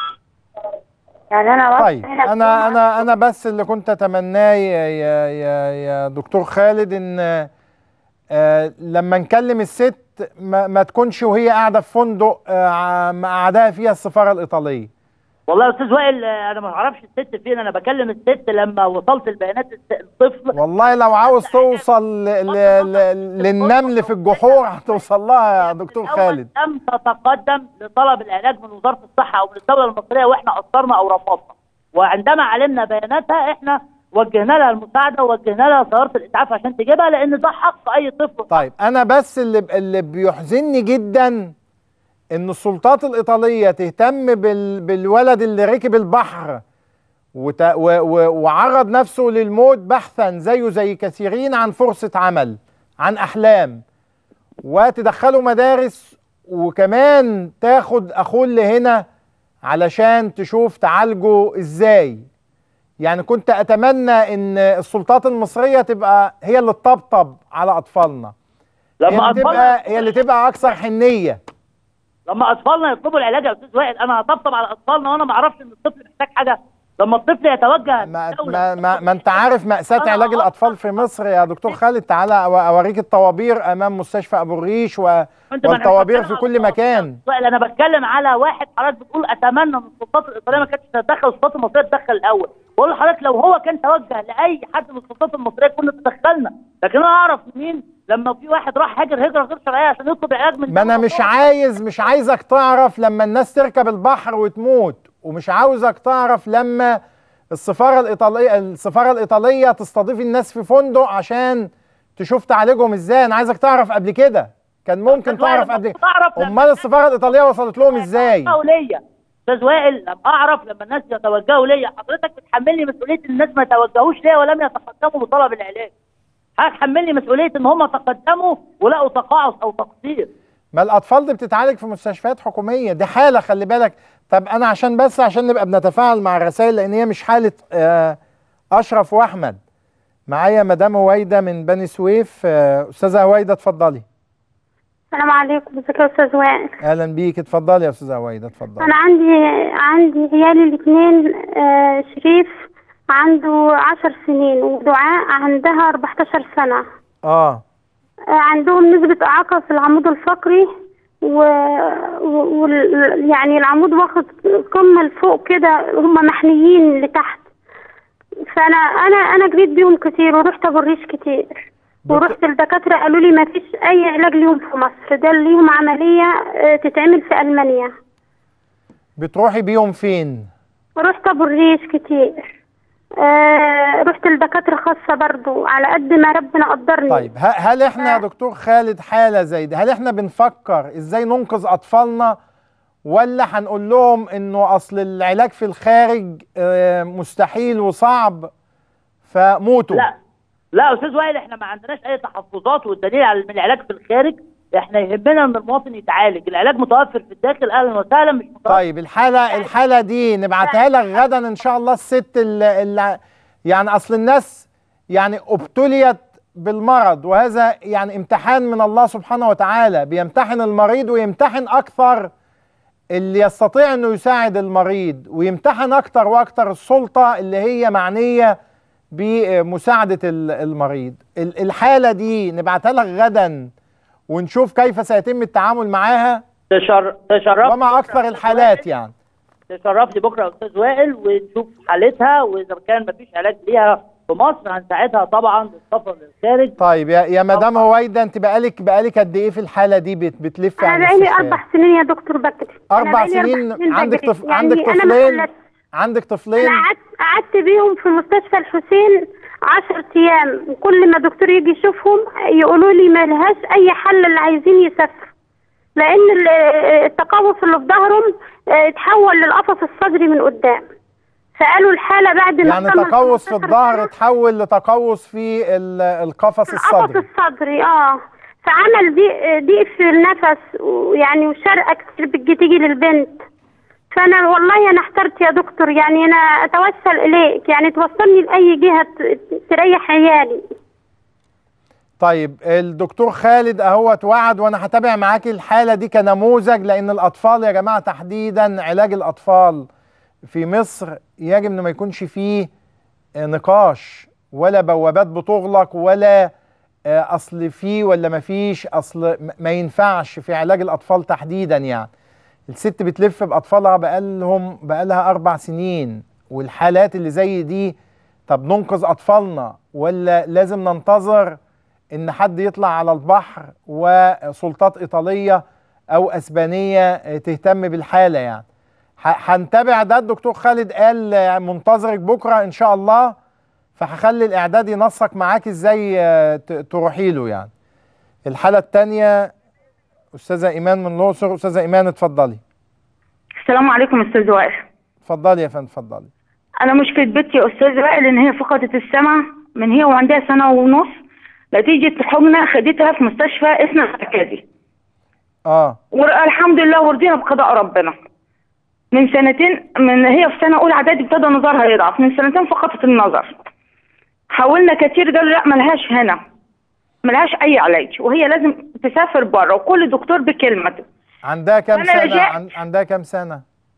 يعني انا وقت
طيب
هنا
انا
الجمعة
انا انا بس اللي كنت اتمناه يا يا يا, يا دكتور خالد ان آه لما نكلم الست ما, ما تكونش وهي قاعده في فندق آه قعدها فيها السفاره الايطاليه
والله يا استاذ وائل آه، انا ما اعرفش الست فين انا بكلم الست لما وصلت البيانات الس- الطفل
والله لو عاوز توصل ل- ل- ل- للنمل في الجحور هتوصل لها يا دكتور
الأول
خالد
لم تتقدم لطلب العلاج من وزاره الصحه او من الدوله المصريه واحنا قصرنا او رفضنا وعندما علمنا بياناتها احنا وجهنا لها المساعده ووجهنا لها سياره الاسعاف عشان تجيبها لان ده حق اي طفل
طيب انا بس اللي اللي بيحزنني جدا ان السلطات الايطاليه تهتم بال بالولد اللي ركب البحر وت و و وعرض نفسه للموت بحثا زيه زي كثيرين عن فرصه عمل عن احلام وتدخله مدارس وكمان تاخد اخوه اللي هنا علشان تشوف تعالجه ازاي يعني كنت اتمنى ان السلطات المصريه تبقى هي اللي تطبطب على اطفالنا هي
لما
اللي تبقى
اطفالنا
هي اللي تبقى اكثر حنيه
لما اطفالنا يطلبوا العلاج يا استاذ وائل انا هطبطب على اطفالنا وانا ما اعرفش ان الطفل محتاج حاجه لما الطفل يتوجه
ما,
للدولة،
ما, ما, ما انت عارف مأساة
أنا
علاج
أصلاً-
الأطفال في مصر يا دكتور خالد تعالى أو- أوريك الطوابير أمام مستشفى أبو الريش و...
أنت ما أنا
والطوابير
بتكلم
في
على
كل
الطوابير.
مكان
وائل انا بتكلم على واحد حضرتك بتقول اتمنى ان السلطات الايطاليه ما كانتش تتدخل السلطات المصريه تتدخل الاول بقول لحضرتك لو هو كان توجه لاي حد من السلطات المصريه كنا تدخلنا لكن انا اعرف مين لما في واحد راح هاجر هجره غير شرعيه عشان يطلب علاج من
ما أنا
دولة
مش
أخرى.
عايز مش عايزك تعرف لما الناس تركب البحر وتموت ومش عاوزك تعرف لما السفارة الإيطالية السفارة الإيطالية تستضيف الناس في فندق عشان تشوف تعالجهم إزاي أنا عايزك تعرف قبل كده كان ممكن
أستاذ وائل،
تعرف
لما
قبل
تعرف لما
أمال السفارة الإيطالية وصلت لهم إزاي
يتوجهوا ليا استاذ وائل لما اعرف لما الناس يتوجهوا ليا حضرتك بتحملني مسؤوليه ان الناس ما يتوجهوش ليا ولم يتقدموا بطلب العلاج حضرتك حملني مسؤوليه ان هم تقدموا ولقوا تقاعس او تقصير
ما الاطفال دي بتتعالج في مستشفيات حكوميه دي حاله خلي بالك طب انا عشان بس عشان نبقى بنتفاعل مع الرسائل لان هي مش حاله آه، اشرف واحمد معايا مدام هويده من بني سويف آه، استاذه هويده اتفضلي
السلام عليكم ازيك يا استاذ وائل
اهلا بيك اتفضلي يا استاذه هويده اتفضلي
انا عندي عندي عيالي الاثنين آه شريف عنده عشر سنين ودعاء عندها 14 سنة
اه
آه عندهم نسبة إعاقة في العمود الفقري و... و... وال- يعني العمود واخد قمة لفوق كده هم محنيين لتحت فأنا أنا أنا جريت بيهم كتير ورحت أبو الريش كتير ورحت لدكاترة قالوا لي ما فيش أي علاج ليهم في مصر ده ليهم عملية آه، تتعمل في ألمانيا
بتروحي بيهم فين
رحت أبو الريش كتير آه، رحت لدكاترة خاصة برضو على قد ما ربنا قدرني
طيب ه- هل احنا يا دكتور خالد حالة زي دي هل احنا بنفكر ازاي ننقذ اطفالنا ولا هنقول لهم انه اصل العلاج في الخارج آه، مستحيل وصعب فموتوا
لا لا يا استاذ وائل احنا ما عندناش اي تحفظات والدليل على ان العلاج في الخارج احنا يهمنا ان المواطن يتعالج العلاج متوفر في الداخل اهلا وسهلا مش متوفر
طيب الحالة الحالة دي نبعتها لك غدا ان شاء الله الست اللي, اللي يعني اصل الناس يعني ابتليت بالمرض وهذا يعني امتحان من الله سبحانه وتعالى بيمتحن المريض ويمتحن اكثر اللي يستطيع انه يساعد المريض ويمتحن اكتر واكتر السلطة اللي هي معنية بمساعدة ال- المريض ال- الحالة دي نبعتها لك غدا ونشوف كيف سيتم التعامل معاها
تشر... تشرفت
ومع اكثر الحالات يعني
تشرفني بكره يا استاذ وائل ونشوف حالتها واذا كان مفيش علاج ليها في مصر هنساعدها طبعا بالسفر للخارج
طيب يا يا مدام هويدا انت بقالك بقالك قد ايه في الحاله دي بت- بتلف
أنا
على
بقالي
المستشفيات؟
أربع سنين يا دكتور بكري أنا
اربع
بقالي
سنين عندك
بجري.
طف...
يعني
عندك
أنا ما
طفلين
خلصت.
عندك طفلين
أنا قعدت قعدت بيهم في مستشفى الحسين عشر أيام وكل ما دكتور يجي يشوفهم يقولوا لي ما لهاش أي حل اللي عايزين يسافروا لأن ال- التقوس اللي في ظهرهم اه، اتحول للقفص الصدري من قدام فقالوا الحالة بعد ما
يعني
كمل
تقوس في
15
الظهر
سنة
اتحول لتقوس في ال- القفص
القفص
الصدري
الصدري اه فعمل ضيق ضيق في النفس ويعني وشرقه كتير بتجي تيجي للبنت فانا والله انا احترت يا دكتور يعني انا اتوسل اليك يعني توصلني لاي جهه ت- تريح عيالي
طيب الدكتور خالد اهوت وعد وانا هتابع معاكي الحاله دي كنموذج لان الاطفال يا جماعه تحديدا علاج الاطفال في مصر يجب انه ما يكونش فيه آه، نقاش ولا بوابات بتغلق ولا آه، اصل فيه ولا ما فيش اصل م- ما ينفعش في علاج الاطفال تحديدا يعني الست بتلف باطفالها بقالهم بقالها اربع سنين والحالات اللي زي دي طب ننقذ اطفالنا ولا لازم ننتظر ان حد يطلع على البحر وسلطات ايطاليه او اسبانيه آه، تهتم بالحاله يعني ح- هنتابع ده الدكتور خالد قال آه، منتظرك بكره ان شاء الله فهخلي الاعداد ينسق معاك ازاي آه، ت- تروحي له يعني الحاله الثانيه استاذه ايمان من الاقصر استاذه ايمان اتفضلي
السلام عليكم استاذ وائل
اتفضلي يا فندم اتفضلي
انا مشكله بنتي يا استاذ وائل ان هي فقدت السمع من هي وعندها سنه ونص نتيجه حمى خدتها في مستشفى اسمه مركزي
اه
والحمد لله ورضينا بقضاء ربنا من سنتين من هي في سنه اولى اعدادي ابتدى نظرها يضعف من سنتين فقدت النظر حاولنا كتير قالوا لا ملهاش هنا ملهاش اي علاج وهي لازم تسافر بره وكل دكتور بكلمه
عندها كام
أنا
سنه
رجعت.
عن- عندها كام سنه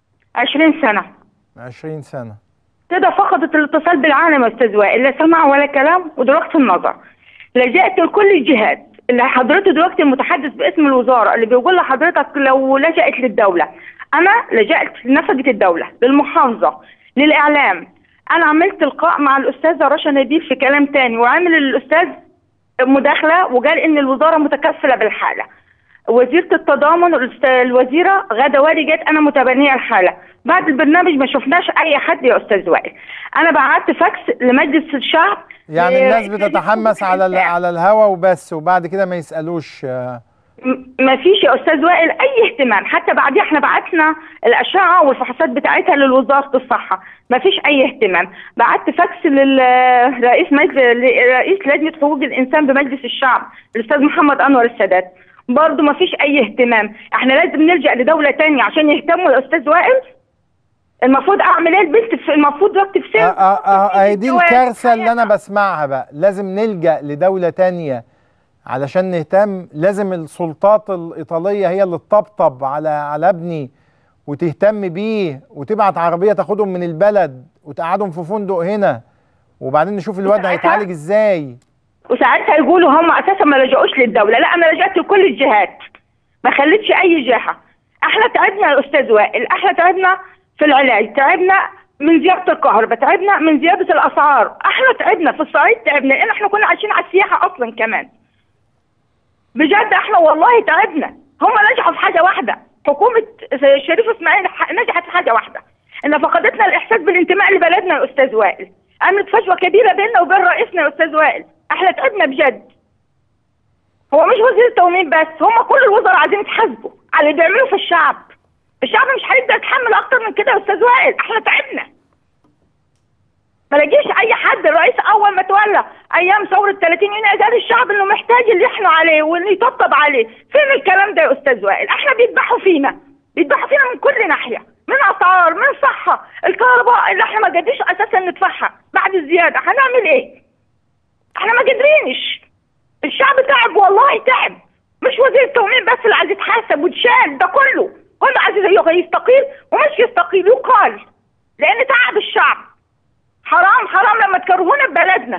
20 سنه
20 سنه
كده فقدت الاتصال بالعالم يا استاذ وائل لا سمع ولا كلام ودلوقتي النظر لجأت لكل الجهات اللي حضرته دلوقتي المتحدث باسم الوزاره اللي بيقول لحضرتك لو لجأت للدوله انا لجأت لنفقه الدوله للمحافظه للاعلام انا عملت لقاء مع الاستاذه رشا نبيل في كلام تاني وعامل الاستاذ مداخله وقال ان الوزاره متكفله بالحاله وزيره التضامن الأست- الوزيره غاده وائل جت انا متبنيه الحاله بعد البرنامج ما شفناش اي حد يا استاذ وائل انا بعت فاكس لمجلس الشعب
يعني
ل-
الناس بتتحمس على ال- على الهوا وبس وبعد كده ما يسالوش آه،
ما فيش يا استاذ وائل اي اهتمام حتى بعديها احنا بعتنا الاشعه والفحوصات بتاعتها للوزاره الصحه ما فيش اي اهتمام بعت فاكس للرئيس مجلس رئيس لجنه حقوق الانسان بمجلس الشعب الاستاذ محمد انور السادات برضه ما فيش اي اهتمام احنا لازم نلجا لدوله تانية عشان يهتموا يا استاذ وائل المفروض اعمل ايه البنت في المفروض وقت في
آه،
سن
آه، آه، هي دي
الجواز.
الكارثه اللي انا بسمعها بقى لازم نلجا لدوله تانية علشان نهتم لازم السلطات الايطاليه هي اللي تطبطب على على ابني وتهتم بيه وتبعت عربيه تاخدهم من البلد وتقعدهم في فندق هنا وبعدين نشوف الواد
وساعتها-
هيتعالج ازاي
وساعتها يقولوا هم اساسا ما لجأوش للدوله لا انا لجأت لكل الجهات ما خليتش اي جهه احنا تعبنا يا استاذ وائل احنا تعبنا في العلاج تعبنا من زياده الكهرباء تعبنا من زياده الاسعار احنا تعبنا في الصعيد تعبنا لان احنا كنا عايشين على السياحه اصلا كمان بجد احنا والله تعبنا هم نجحوا في حاجه واحده حكومه شريف اسماعيل ح- نجحت في حاجه واحده ان فقدتنا الاحساس بالانتماء لبلدنا يا استاذ وائل قامت فجوه كبيره بيننا وبين رئيسنا يا استاذ وائل احنا تعبنا بجد هو مش وزير التومين بس هم كل الوزراء عايزين يتحاسبوا على اللي بيعملوه في الشعب الشعب مش هيقدر يتحمل اكتر من كده يا استاذ وائل احنا تعبنا ما لاقيش اي حد الرئيس اول ما تولى ايام ثوره 30 يونيو قال الشعب انه محتاج اللي يحنوا عليه واللي يطبطب عليه فين الكلام ده يا استاذ وائل احنا بيذبحوا فينا بيذبحوا فينا من كل ناحيه من اسعار من صحه الكهرباء اللي احنا ما قادرين اساسا ندفعها بعد الزياده هنعمل ايه احنا ما قادرينش الشعب تعب والله تعب مش وزير التومين بس اللي عايز يتحاسب ويتشال ده كله كله عايز يستقيل ومش يستقيل يقال لان تعب الشعب حرام حرام لما تكرهونا ببلدنا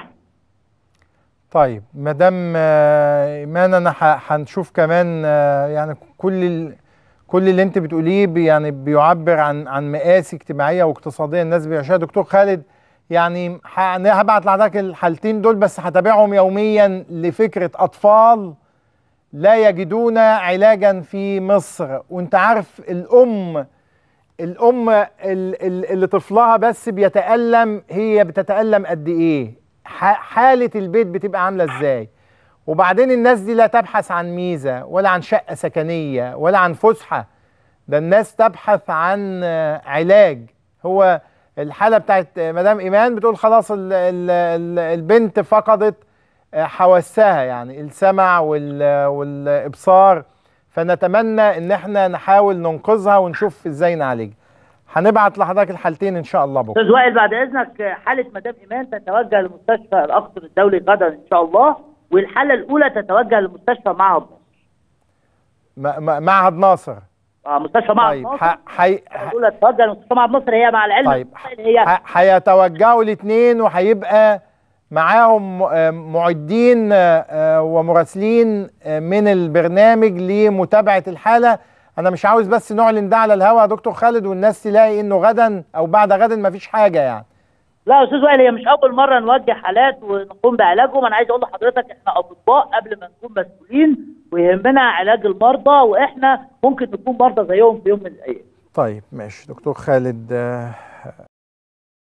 طيب مدام آه، ايمان انا ح- هنشوف كمان آه، يعني كل ال... كل اللي انت بتقوليه بي يعني بيعبر عن عن مقاسي اجتماعيه واقتصاديه الناس بيعيشها دكتور خالد يعني ح- أنا هبعت لحضرتك الحالتين دول بس هتابعهم يوميا لفكره اطفال لا يجدون علاجا في مصر وانت عارف الام الام ال- ال- اللي طفلها بس بيتالم هي بتتالم قد ايه ح- حاله البيت بتبقى عامله ازاي وبعدين الناس دي لا تبحث عن ميزه ولا عن شقه سكنيه ولا عن فسحه ده الناس تبحث عن آه، علاج هو الحاله بتاعت آه، مدام ايمان بتقول خلاص ال ال ال البنت فقدت آه، حواسها يعني السمع وال والابصار فنتمنى ان احنا نحاول ننقذها ونشوف ازاي نعالجها هنبعت لحضرتك الحالتين ان شاء الله بكره
استاذ وائل بعد اذنك حاله مدام ايمان تتوجه لمستشفى الاقصر الدولي غدا ان شاء الله والحاله الاولى تتوجه لمستشفى معهد
م- م- معهد ناصر
اه مستشفى معهد
طيب
ناصر
ح- حي...
الحالة الاولى تتوجه لمستشفى معهد ناصر هي مع العلم
طيب
هي
ح- هيتوجهوا الاثنين وهيبقى معاهم م- آه معدين آه، آه، ومراسلين آه، من البرنامج لمتابعه الحاله انا مش عاوز بس نعلن ده على الهواء يا دكتور خالد والناس تلاقي انه غدا او بعد غدا مفيش حاجه يعني
لا يا استاذ وائل هي مش اول مره نوجه حالات ونقوم بعلاجهم انا عايز اقول لحضرتك احنا اطباء قبل ما نكون مسؤولين ويهمنا علاج المرضى واحنا ممكن نكون مرضى زيهم في يوم من الايام
طيب ماشي دكتور خالد آه،